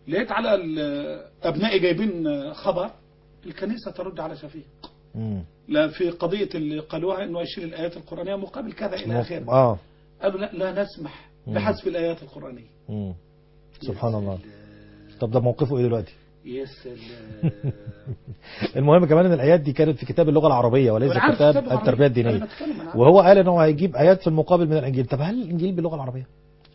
لقيت على ال- ابنائي جايبين خبر الكنيسه ترد على شفيق مم. لا في قضيه اللي قالوها انه يشيل الايات القرانيه مقابل كذا الى اخره اه قالوا لا لا نسمح بحذف الايات القرانيه مم. سبحان الله طب ده موقفه ايه دلوقتي يا سلام المهم كمان ان الايات دي كانت في كتاب اللغه العربيه وليس أنا عارف كتاب كتاب عربي. التربيه أنا الدينيه بتكلم، أنا عارف. وهو قال ان هو هيجيب ايات في المقابل من الانجيل طب هل الانجيل باللغه العربيه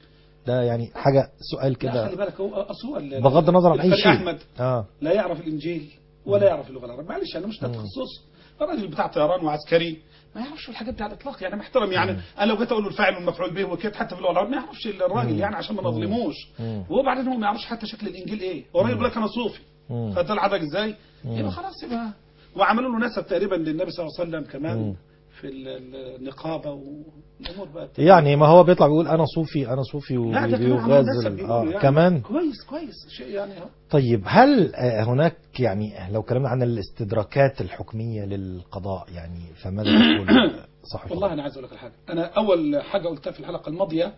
ده يعني حاجه سؤال لا كده خلي بالك هو اصل ال- بغض النظر عن اي الفريق شيء احمد اه لا يعرف الانجيل ولا يعرف اللغه العربيه معلش انا مش ده تخصص الراجل بتاع طيران وعسكري ما يعرفش الحاجات دي على الاطلاق يعني محترم يعني انا لو جيت اقول له الفاعل والمفعول به وكده حتى في اللغه العربيه ما يعرفش الراجل يعني عشان ما نظلموش مم. وبعدين هو ما يعرفش حتى شكل الانجيل ايه هو الراجل يقول لك انا صوفي مم. خدت العدد ازاي يبقى خلاص يبقى وعملوا له نسب تقريبا للنبي صلى الله عليه وسلم كمان في ال- ال- النقابه والامور بقى يعني ما هو بيطلع بيقول انا صوفي انا صوفي لا ده كمان عملوا نسب وبيغازل بيقولوا اه يعني. كمان كويس كويس شيء يعني اهو طيب هل آه، هناك يعني لو كلمنا عن الاستدراكات الحكميه للقضاء يعني فماذا تقول صح والله انا عايز اقول لك الحاجه انا اول حاجه قلتها في الحلقه الماضيه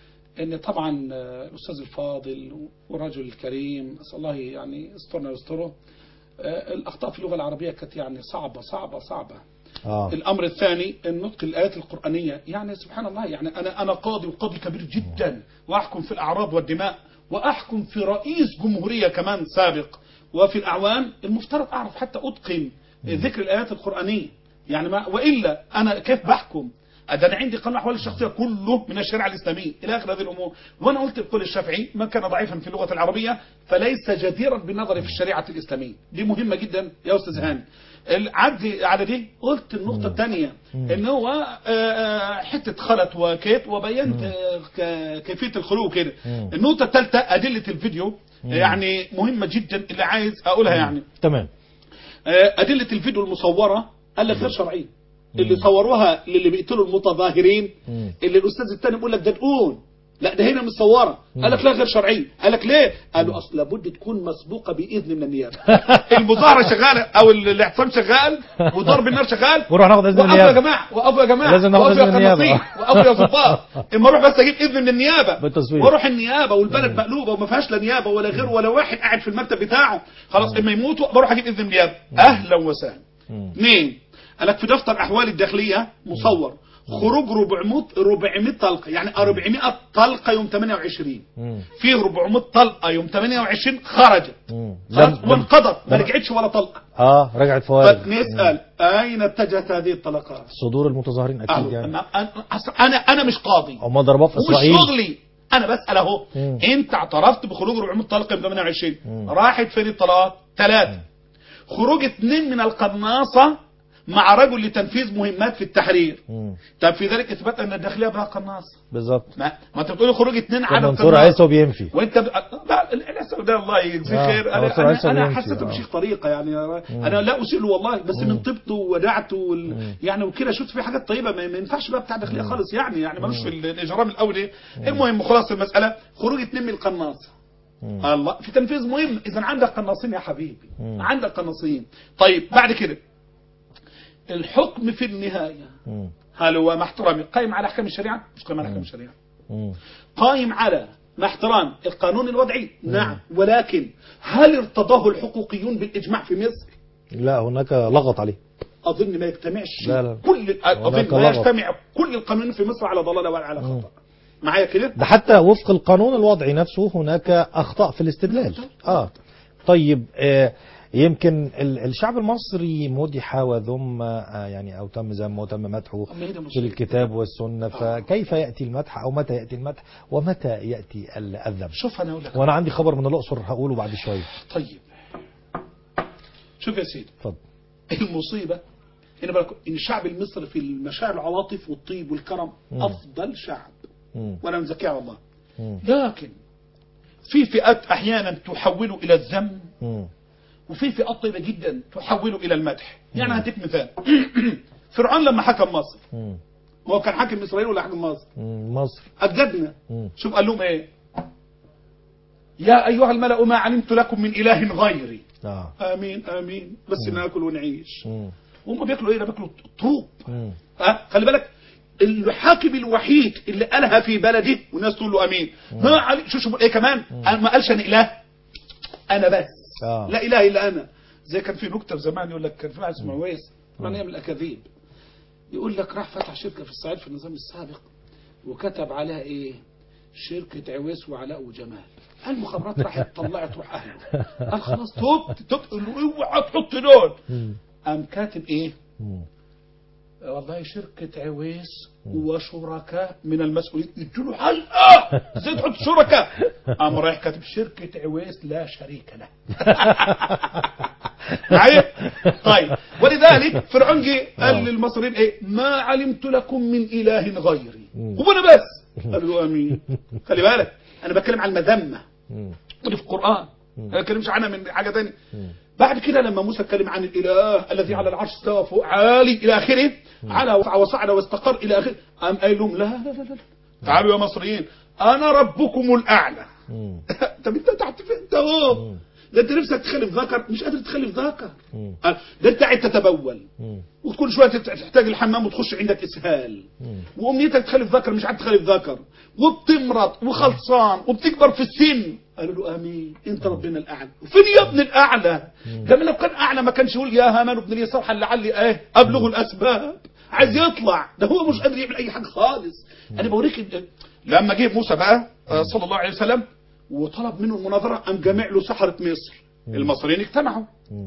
ان طبعا آه، الاستاذ الفاضل والرجل الكريم اسال الله يعني يسترنا ويستره آه، الاخطاء في اللغه العربيه كانت يعني صعبه صعبه صعبه اه الامر الثاني النطق الايات القرانيه يعني سبحان الله يعني انا انا قاضي وقاضي كبير جدا واحكم في الاعراض والدماء واحكم في رئيس جمهوريه كمان سابق وفي الاعوان المفترض اعرف حتى اتقن ذكر الايات القرانيه يعني ما والا انا كيف بحكم ده انا عندي قانون الاحوال الشخصيه كله من الشريعه الاسلاميه الى اخر هذه الامور وانا قلت بقول الشافعي من كان ضعيفا في اللغه العربيه فليس جديرا بالنظر في الشريعه الاسلاميه دي مهمه جدا يا استاذ هاني العد على دي قلت النقطه الثانيه ان هو آه، آه، حته خلط وكيت وبينت آه، ك- كيفيه الخلو كده مم. النقطه الثالثه ادله الفيديو يعني مهمه جدا اللي عايز اقولها يعني تمام آه، أدلة الفيديو المصورة قال لك غير شرعية اللي صوروها للي بيقتلوا المتظاهرين مم. اللي الأستاذ الثاني بيقول لك ده دقون لا ده هنا مصورة قال لك لا غير شرعية قال لك ليه قالوا أصل لابد تكون مسبوقة بإذن من النيابة المظاهرة شغالة أو الاعتصام شغال وضرب النار شغال ونروح ناخد اذن وقفوا يا النيابه جماعة وقفوا يا جماعة لازم ناخد وقفوا يا إذن النيابة. قناصين وقفوا يا ضباط اما اروح بس اجيب اذن من النيابة بالتصوير. واروح النيابة والبلد مقلوبة وما فيهاش لا نيابة ولا غير ولا واحد قاعد في المكتب بتاعه خلاص اما يموتوا بروح اجيب اذن من النيابة اهلا وسهلا مم. اثنين قال لك في دفتر احوال الداخليه مصور خروج 400 400 طلقه يعني 400 طلقه يوم 28 مم. فيه 400 طلقه يوم 28 خرجت مم. خلاص لم- وانقضت ما لم- رجعتش ولا طلقه اه رجعت فوارغ فنسال اين اتجهت هذه الطلقات؟ صدور المتظاهرين اكيد أهو. يعني أنا- أنا أصل انا انا مش قاضي هم ضربوها في ومش اسرائيل شغلي انا بسال اهو مم. انت اعترفت بخروج 400 طلقه يوم 28 مم. راحت فين الطلقات؟ ثلاثه خروج اثنين من القناصه مع رجل لتنفيذ مهمات في التحرير مم. طب في ذلك اثبات ان الداخليه بها قناص بالظبط ما, ما انت بتقول خروج اثنين عدد منصور قناص عيسى بينفي وانت ب... لا الناس ده الله يجزيه آه، خير انا منصور عيسى انا, أنا بينفي، حسيته آه. بشيخ طريقه يعني انا لا اسيله والله بس من طيبته وودعته وال... يعني وكده شفت في حاجات طيبه ما, ما ينفعش بقى بتاع داخليه خالص يعني يعني ملوش في ال- الاجرام الاولي المهم خلاص المساله خروج اثنين من القناص مم. الله في تنفيذ مهم اذا عندك قناصين يا حبيبي مم. عندك قناصين طيب بعد كده الحكم في النهايه مم. هل هو مع احترامي قائم على احكام الشريعه مش قائم على احكام الشريعه مم. قائم على مع احترام القانون الوضعي نعم ولكن هل ارتضاه الحقوقيون بالاجماع في مصر لا هناك لغط عليه اظن ما يجتمعش لا، لا. كل اظن هناك ما لغط. يجتمع كل القانونين في مصر على ضلاله ولا على خطا معايا كده ده حتى وفق القانون الوضعي نفسه هناك اخطاء في الاستدلال اه طيب آه يمكن ال- الشعب المصري مدح وذم آه يعني او تم ذمه وتم مدحه أما هي ده في مصيبة. الكتاب والسنه فكيف ياتي المدح او متى ياتي المدح ومتى ياتي ال- الذم شوف انا اقول لك وانا عندي خبر من الاقصر هقوله بعد شويه طيب شوف يا سيدي اتفضل المصيبه هنا بالك ان الشعب المصري في المشاعر العواطف والطيب والكرم مم. افضل شعب مم. وانا مزكيه على الله مم. لكن في فئات احيانا تحول الى الذم مم. وفي فئات طيبه جدا تحول الى المدح يعني هديك مثال فرعون لما حكم مصر مم. هو كان حاكم اسرائيل ولا حاكم مصر مم. مصر اجدنا مم. شوف قال لهم ايه يا ايها الملأ ما علمت لكم من اله غيري اه امين امين بس ناكل ونعيش مم. هم بياكلوا ايه ده بياكلوا طوب مم. ها خلي بالك الحاكم الوحيد اللي قالها في بلده والناس تقول له امين ما علي شو شو ايه كمان قال- ما قالش انا اله انا بس آه. لا اله الا انا زي كان في نكته زمان يقول لك كان في واحد اسمه عويس طبعا هي من الاكاذيب يقول لك راح فتح شركه في الصعيد في النظام السابق وكتب عليها ايه شركة عويس وعلاء وجمال المخابرات راحت طلعت روح اهله قال خلاص تبت تبت قال له اوعى تحط دول مم. قام كاتب ايه مم. والله شركة عويس وشركاء من المسؤولين ادوا له حلقة ازاي تحط شركاء قام رايح كاتب شركة عويس لا شريك له معايا طيب ولذلك فرعون جه قال للمصريين ايه ما علمت لكم من اله غيري مم. هو انا بس قالوا له امين خلي بالك انا بتكلم عن المذمه مم. ودي في القران ما بتكلمش عنها من حاجه ثانيه مم. بعد كده لما موسى اتكلم عن الاله الذي على العرش استوى فوق عالي الى اخره على وصعد واستقر الى اخره قام قايل لهم لا لا لا لا تعالوا يا مصريين انا ربكم الاعلى مم. طب انت تحت فين انت اهو مم. ده انت نفسك تخلف ذكر مش قادر تخلف ذكر مم. آه، ده انت قاعد تتبول مم. وكل شويه تت- تحتاج الحمام وتخش عندك اسهال مم. وامنيتك تخلف ذكر مش عارف تخلف ذكر وبتمرض وخلصان وبتكبر في السن قالوا له امين انت ربنا الاعلى فين يا ابن الاعلى ده من لو كان اعلى ما كانش يقول يا هامان ابن لي صرحا لعلي ايه ابلغ الاسباب عايز يطلع ده هو مش قادر يعمل اي حاجه خالص انا بوريك ال- لما جه موسى بقى آه، صلى الله عليه وسلم وطلب منه المناظره قام جامع له سحره مصر المصريين اجتمعوا مم.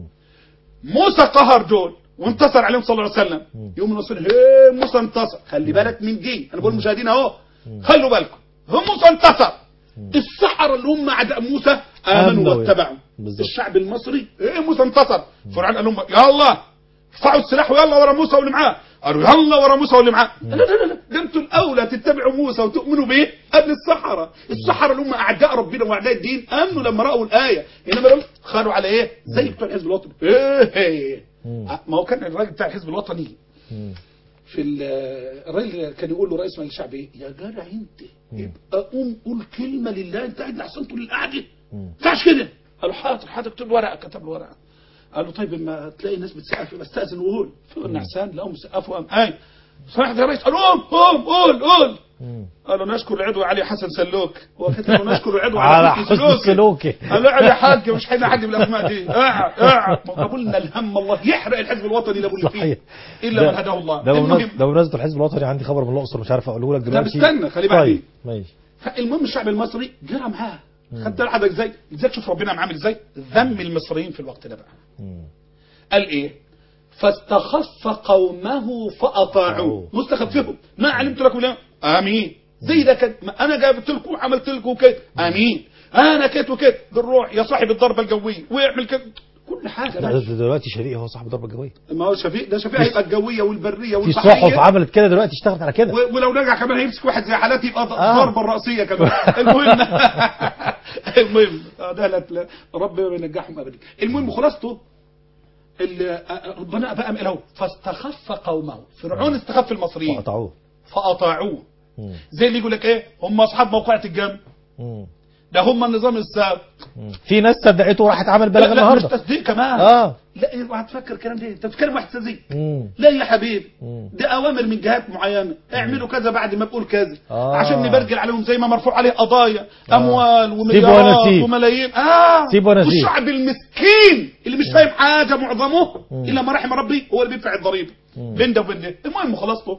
موسى قهر دول وانتصر عليهم صلى الله عليه وسلم يوم المصريين هي موسى انتصر خلي بالك من دي انا بقول للمشاهدين اهو خلوا بالكم هم موسى انتصر السحرة اللي هم اعداء موسى امنوا آمنوا. واتبعوا بالظبط. الشعب المصري ايه موسى انتصر فرعون قال لهم يلا ارفعوا السلاح ويلا ورا موسى واللي معاه قالوا يلا ورا موسى واللي معاه لا لا لا لا ده انتوا الاولى تتبعوا موسى وتؤمنوا به قبل السحرة السحرة اللي هم اعداء ربنا واعداء الدين امنوا لما راوا الايه انما دول خاروا على ايه زي بتوع الحزب الوطني ايه إيه. مم. ما هو كان الراجل بتاع الحزب الوطني مم. في ال- الراجل كان يقول له رئيس مجلس الشعب ايه يا جدع انت يبقى قوم قول كلمه لله انت قاعد احسن طول القعده مم. ما ينفعش كده قال له حاضر حاضر اكتب ورقه كتب له ورقه قال له طيب ما تلاقي ناس بتسقف يبقى استاذن وقول فقلنا عسان لقوا مسقفوا قام قايم صراحة يا ريس قال قوم قوم قول قول مم. قالوا نشكر العضو علي حسن سلوك هو كتب له نشكر العضو على حسن حسن سلوكه قال له اقعد يا حاج مش حد حد بالاسماء دي اقعد اقعد ما قبلنا الهم الله يحرق الحزب الوطني لابو اللي فيه صحيح الا ده- من هداه الله ده بمناسبة المهم ده بمناسبة الحزب الوطني عندي خبر من الأقصر مش عارف أقوله لك دلوقتي استنى، خلي بالك طيب ماشي المهم الشعب المصري جرى معاه خدت بالك حضرتك ازاي ازاي تشوف ربنا عامل ازاي ذم المصريين في الوقت ده بقى مم. قال ايه فاستخف قومه فاطاعوه مستخفهم ما علمت لكم لا امين زي ده كده ما انا جابت لكم وعملت لكم كده امين انا كده وكده بالروح يا صاحب الضربه الجويه ويعمل كده كل حاجه لا ماشي. ده دلوقتي شريك هو صاحب الضربة الجوية ما هو شفيق ده شفيق هيبقى الجويه والبريه في صحف والبحريه عملت كده دلوقتي اشتغلت على كده و- ولو نجح كمان هيمسك واحد زي حالاتي يبقى آه. الضربه الراسيه كمان المهم المهم آه، ده لا لا ربنا ما ينجحهم ابدا المهم خلاصته ال- آه، ربنا بقى قال له فاستخف قومه فرعون استخف المصريين فقطعوه فاطاعوه مم. زي اللي يقول لك ايه هم اصحاب موقعة الجنب مم. ده هم النظام السابق مم. في ناس صدقته وراحت عمل بلاغ لا, لا مش النهارده تصديق كمان اه لا إيه، اوعى تفكر الكلام ده انت بتتكلم واحد صديق مم. لا يا حبيبي مم. ده اوامر من جهات معينه اعملوا كذا بعد ما بقول كذا آه. عشان نبرجل عليهم زي ما مرفوع عليه قضايا اموال سيب ومليارات ونسيب. وملايين اه سيب ونسيب. والشعب المسكين اللي مش فاهم حاجه معظمه مم. الا ما رحم ربي هو اللي بيدفع الضريبه مم. بين ده وبين ده المهم خلاصته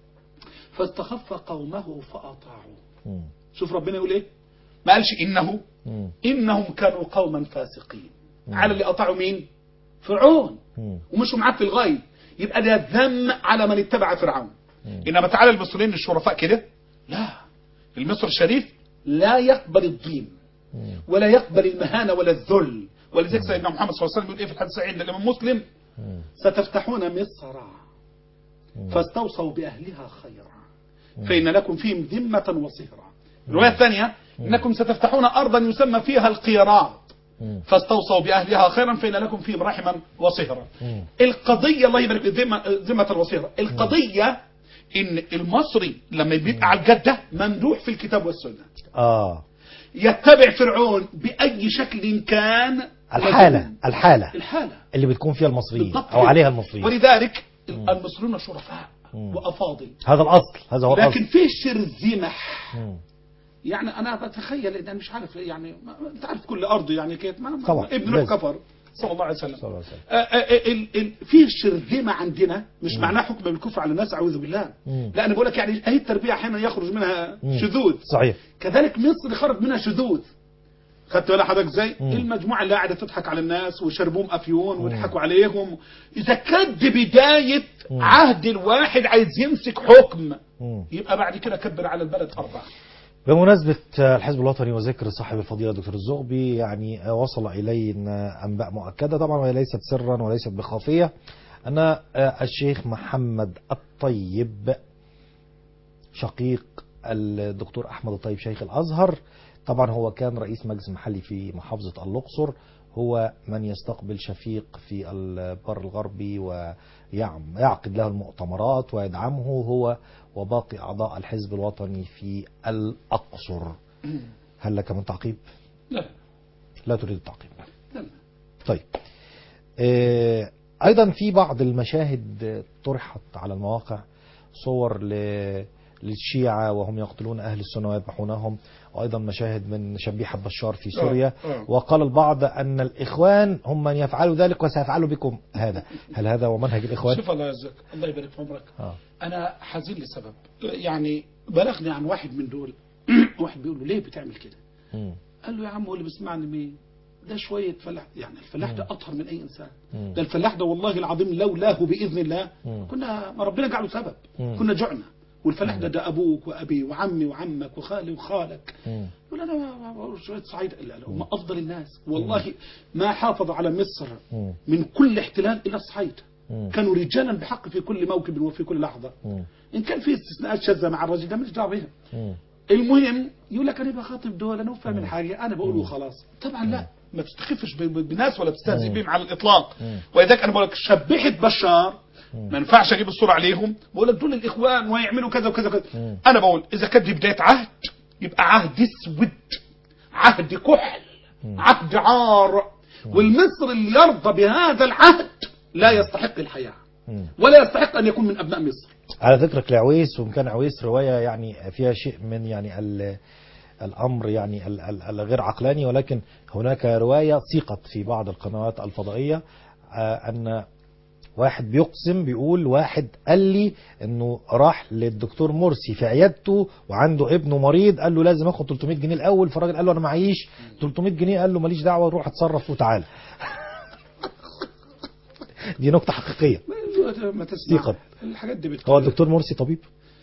فاستخف قومه فاطاعوه مم. شوف ربنا يقول ايه ما قالش انه مم. انهم كانوا قوما فاسقين على اللي اطاعوا مين فرعون مم. ومشوا معاه في الغاية يبقى ده ذم على من اتبع فرعون انما تعالى المصريين الشرفاء كده لا المصر الشريف لا يقبل الضيم مم. ولا يقبل المهانة ولا الذل ولذلك سيدنا محمد صلى الله عليه وسلم يقول ايه في الحديث الصحيح عند الامام مسلم مم. ستفتحون مصر فاستوصوا باهلها خيرا فان لكم فيهم ذمة وصهرا الرواية الثانية انكم ستفتحون ارضا يسمى فيها القيراط مم. فاستوصوا باهلها خيرا فان لكم فيهم رحما وصهرا مم. القضية الله يبارك فيك، ذمة ذمة الوصيرة القضية ان المصري لما بيبقى على الجدة ممدوح في الكتاب والسنة اه يتبع فرعون بأي شكل كان الحالة الحالة الحالة اللي بتكون فيها المصريين بالضبط او كده. عليها المصريين ولذلك المصريون شرفاء مم. وأفاضل هذا الاصل هذا هو لكن الاصل في شرذمة مم. يعني انا بتخيل ان انا مش عارف يعني ما انت عارف كل ارض يعني كيف ما ما- طبعا. ابن نوح لازم. كفر صلى الله عليه وسلم صلى الله عليه وسلم. آه، آه، ال- ال- في شرذمه عندنا مش معناه حكم بالكفر على الناس اعوذ بالله مم. لا انا بقول لك يعني هي التربيه احيانا يخرج منها مم. شذوذ صحيح كذلك مصر خرج منها شذوذ خدت بالك حضرتك ازاي؟ مم. المجموعه اللي قاعده تضحك على الناس ويشربوهم افيون ويضحكوا عليهم اذا كانت دي بدايه مم. عهد الواحد عايز يمسك حكم مم. يبقى بعد كده كبر على البلد اربعه بمناسبة الحزب الوطني وذكر صاحب الفضيلة دكتور الزغبي يعني وصل إلينا أنباء مؤكدة طبعا وهي ليست سرا وليست بخافية أن الشيخ محمد الطيب شقيق الدكتور أحمد الطيب شيخ الأزهر طبعا هو كان رئيس مجلس محلي في محافظة الأقصر هو من يستقبل شفيق في البر الغربي ويعقد له المؤتمرات ويدعمه هو وباقي أعضاء الحزب الوطني في الأقصر هل لك من تعقيب؟ لا لا تريد التعقيب لا طيب آه، أيضا في بعض المشاهد طرحت على المواقع صور ل- للشيعة وهم يقتلون أهل السنة ويذبحونهم وأيضا مشاهد من شبيحة بشار في سوريا آه. وقال البعض أن الإخوان هم من يفعلوا ذلك وسيفعلوا بكم هذا هل هذا هو منهج الإخوان؟ شوف الله يعزك الله يبارك في عمرك آه. انا حزين لسبب يعني بلغني عن واحد من دول واحد بيقول له ليه بتعمل كده مم. قال له يا عم هو اللي بيسمعني مين ده شوية فلاح يعني الفلاح ده أطهر من أي إنسان مم. ده الفلاح ده والله العظيم لولاه بإذن الله مم. كنا ما ربنا جعله سبب مم. كنا جعنا والفلاح ده ده أبوك وأبي وعمي وعمك وخالي وخالك مم. يقول أنا ما- ما- ما- شوية صعيد لا لا هم أفضل الناس والله ما حافظ على مصر مم. من كل احتلال إلا الصعيد مم. كانوا رجالا بحق في كل موكب وفي كل لحظة مم. إن كان في استثناءات شاذة مع الرجل ده مش دعوة بها مم. المهم يقول لك انا بخاطب دول انا فاهم الحاجه انا بقول وخلاص طبعا لا ما تستخفش ب- ب- بناس ولا تستهزئ مم. بهم على الاطلاق مم. ولذلك انا بقول لك شبيحه بشار مم. ما ينفعش اجيب الصوره عليهم بقول لك دول الاخوان ويعملوا كذا وكذا وكذا مم. انا بقول اذا كانت دي بدايه عهد يبقى عهد اسود عهد كحل عهد عار والمصر اللي يرضى بهذا العهد لا يستحق الحياه مم. ولا يستحق ان يكون من ابناء مصر على ذكرك لعويس وإن كان عويس رواية يعني فيها شيء من يعني ال- الأمر يعني ال- ال- الغير عقلاني ولكن هناك رواية سيقت في بعض القنوات الفضائية آه، أن واحد بيقسم بيقول واحد قال لي انه راح للدكتور مرسي في عيادته وعنده ابنه مريض قال له لازم اخد 300 جنيه الاول فالراجل قال له انا معيش 300 جنيه قال له ماليش دعوه روح اتصرف وتعالى دي نقطه حقيقيه ما- ما تسمع ثقة. الحاجات دي هو بتقول الدكتور مرسي طبيب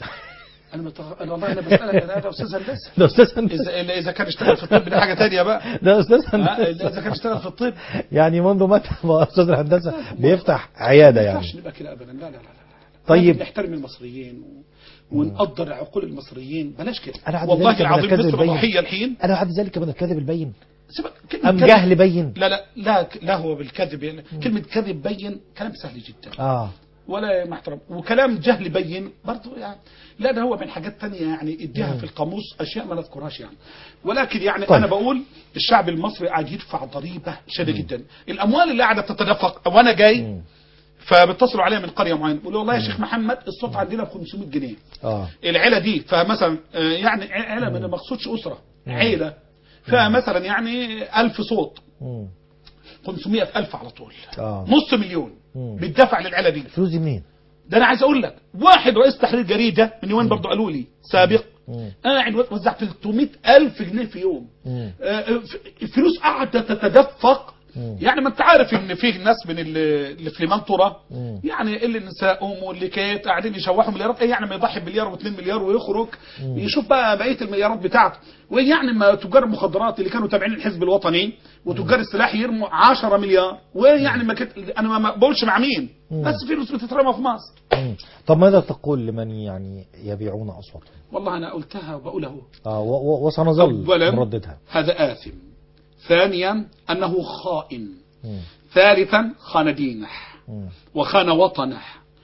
انا متغ... انا والله انا بسالك انا ده استاذ هندسه ده استاذ هندسه اذا اذا كان اشتغل في الطب ده حاجه ثانيه بقى ده استاذ ها؟ هندسه اذا كان اشتغل في الطب يعني منذ متى ما استاذ الهندسه بيفتح عياده ما يعني ينفعش نبقى كده ابدا لا لا لا, لا. طيب. لازم نحترم المصريين و... ونقدر عقول المصريين بلاش كده أنا عاد والله ذلك من العظيم الكذب مصر البين. ضحيه الحين انا بعد ذلك من الكذب البين سيبك كلمة ام كذب- جهل بين لا لا لا لا هو بالكذب يعني كلمه كذب بين كلام سهل جدا اه ولا محترم وكلام جهل بين برضه يعني لا ده هو من حاجات تانية يعني اديها في القاموس اشياء ما نذكرهاش يعني ولكن يعني طيب. انا بقول الشعب المصري قاعد يدفع ضريبه شديده جدا الاموال اللي قاعده تتدفق وانا جاي فبيتصلوا عليا من قريه معينه بيقولوا والله يا شيخ محمد الصوت عندنا ب 500 جنيه اه العيله دي فمثلا آه، يعني عيله من ما اقصدش اسره عيله فمثلا يعني 1000 صوت مم. 500 ألف على طول آه. نص مليون مم. بيدفع للعيله دي الفلوس دي منين ده انا عايز اقول لك واحد رئيس تحرير جريده من يومين برضه قالوا لي سابق مم. قاعد وزع 300 الف جنيه في يوم مم. آه، ف- الفلوس قاعده تتدفق مم. يعني ما انت عارف ان في ناس من اللي اللي في المنطوره مم. يعني اللي نسائهم واللي كيت قاعدين يشوحوا مليارات ايه يعني ما يضحي بمليار و2 مليار ويخرج يشوف بقى بقيه المليارات بتاعته وايه يعني ما تجار المخدرات اللي كانوا تابعين الحزب الوطني وتجار السلاح يرموا 10 مليار وايه يعني ما كت... انا ما- ما بقولش مع مين بس فلوس بتترمى في مصر مم. طب ماذا تقول لمن يعني يبيعون اصواتهم والله انا قلتها وبقولها هو اه و- و- وسنظل أولاً نرددها هذا آثم ثانيا أنه خائن مم. ثالثا خان دينه مم. وخان وطنه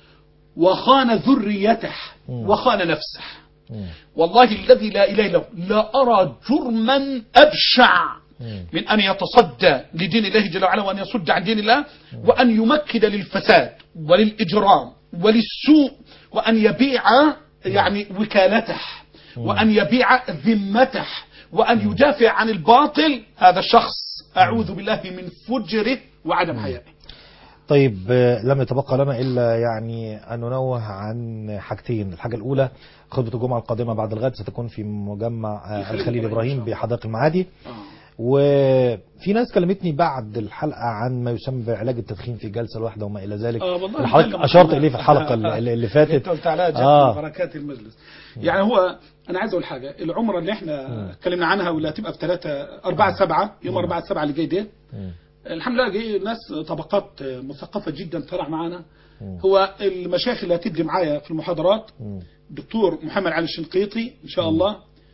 وخان ذريته مم. وخان نفسه مم. والله الذي لا إله إلا هو لا أرى جرما أبشع مم. من أن يتصدى لدين الله جل وعلا وأن يصد عن دين الله وأن يمكن للفساد وللإجرام وللسوء وأن يبيع يعني وكالته وأن يبيع ذمته وأن يدافع عن الباطل هذا الشخص أعوذ بالله من فجره وعدم حيائه طيب آه، لم يتبقى لنا إلا يعني أن ننوه عن حاجتين الحاجة الأولى خطبة الجمعة القادمة بعد الغد ستكون في مجمع آه، الخليل الخليل إبراهيم إن إبراهيم شاء الله. بحدائق المعادي وفي ناس كلمتني بعد الحلقة عن ما يسمى بعلاج التدخين في جلسة الواحدة وما إلى ذلك آه والله اللي حضرتك نتكلم أشرت عنها. إليه في الحلقة اللي اللي فاتت انت قلت عليها جهة آه. من بركات المجلس يعني هو انا عايز اقول حاجه العمره اللي احنا اتكلمنا عنها واللي هتبقى في 3 4 7 يوم 4 7 اللي جاي ده مم. الحمد لله جاي ناس طبقات مثقفه جدا طلع معانا مم. هو المشايخ اللي هتدي معايا في المحاضرات مم. دكتور محمد علي الشنقيطي ان شاء الله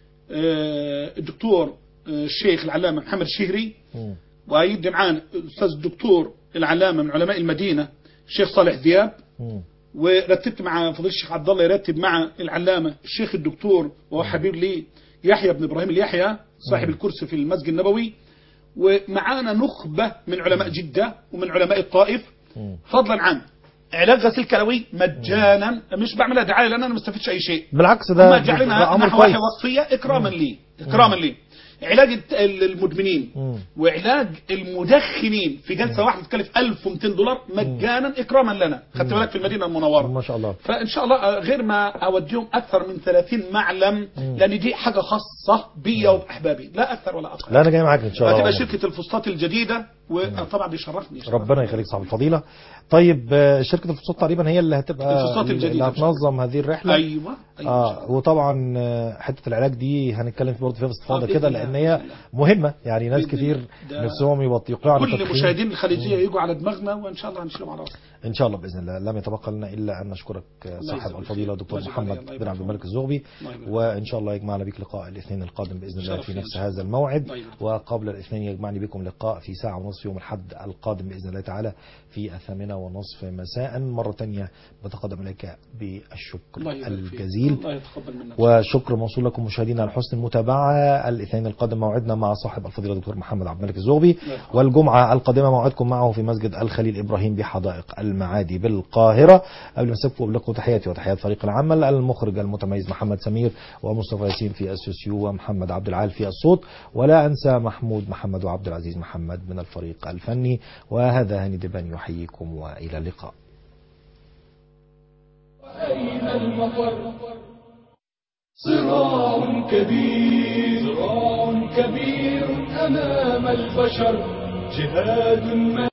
آه، الدكتور آه، الشيخ العلامه محمد الشهري مم. وهيدي معانا الاستاذ الدكتور العلامه من علماء المدينه الشيخ صالح ذياب مم. ورتبت مع فضيله الشيخ عبد الله يرتب مع العلامه الشيخ الدكتور وهو حبيب لي يحيى بن ابراهيم اليحيى صاحب الكرسي في المسجد النبوي ومعانا نخبه من علماء جده ومن علماء الطائف مم. فضلا عن علاج غسيل كلوي مجانا مش بعملها دعايه لان انا ما استفدتش اي شيء بالعكس ده هم جعلنا ده أمر نحوها كويس وصفيه اكراما لي اكراما لي علاج الت- المدمنين مم. وعلاج المدخنين في جلسه واحده تكلف 1200 دولار مجانا اكراما لنا خدت بالك في المدينه المنوره ما شاء الله فان شاء الله آه، غير ما اوديهم اكثر من 30 معلم لان دي حاجه خاصه بي وباحبابي لا اكثر ولا اقل لا أنا جاي معاك إن شاء الله هتبقى شركه الفسطاط الجديده وطبعا بيشرفني ربنا يخليك صاحب الفضيلة طيب آه، شركة الفسطاط تقريبا هي اللي هتبقى الفسطاط الجديدة اللي إن شاء الله. هتنظم هذه الرحلة ايوه ايوه إن شاء اه الله. وطبعا آه، حته العلاج دي هنتكلم في برضه فيها باستفاضه آه، كده بإذن لان الله، هي بإذن الله. مهمه يعني ناس بإذن كتير الله. ده نفسهم يبط- يقعوا على كل التدخين. المشاهدين الخليجيه يجوا على دماغنا وان شاء الله هنشيلهم على راسنا ان شاء الله باذن الله لم يتبقى لنا الا ان نشكرك آه، الله صاحب يجزاك الفضيله خير. دكتور الله يجزاك محمد الله بن يبارك عبد فيك. الملك الزغبي الله يبارك وان شاء الله يجمعنا بك لقاء الاثنين القادم باذن الله شرف في لي نفس إن شاء هذا الموعد الله يبارك. وقبل الاثنين يجمعني بكم لقاء في ساعه ونصف يوم الاحد القادم باذن الله تعالى في الثامنه ونصف مساء مره ثانيه بتقدم اليك بالشكر الله يبارك فيك. الجزيل الله يتقبل منا وشكر موصول لكم مشاهدينا على حسن المتابعة الاثنين القادم موعدنا مع صاحب الفضيلة دكتور محمد عبد الملك الزغبي يرحمه. والجمعة القادمة موعدكم معه في مسجد الخليل إبراهيم بحدائق المعادي بالقاهرة قبل ما اسيبكم أبلغكم تحياتي وتحيات فريق العمل المخرج المتميز محمد سمير ومصطفى ياسين في السوسيو ومحمد عبد العال في الصوت ولا أنسى محمود محمد وعبد العزيز محمد من الفريق الفني وهذا هاني دبان يحييكم وإلى اللقاء أين المفر صراع كبير صراع كبير أمام البشر جهاد ما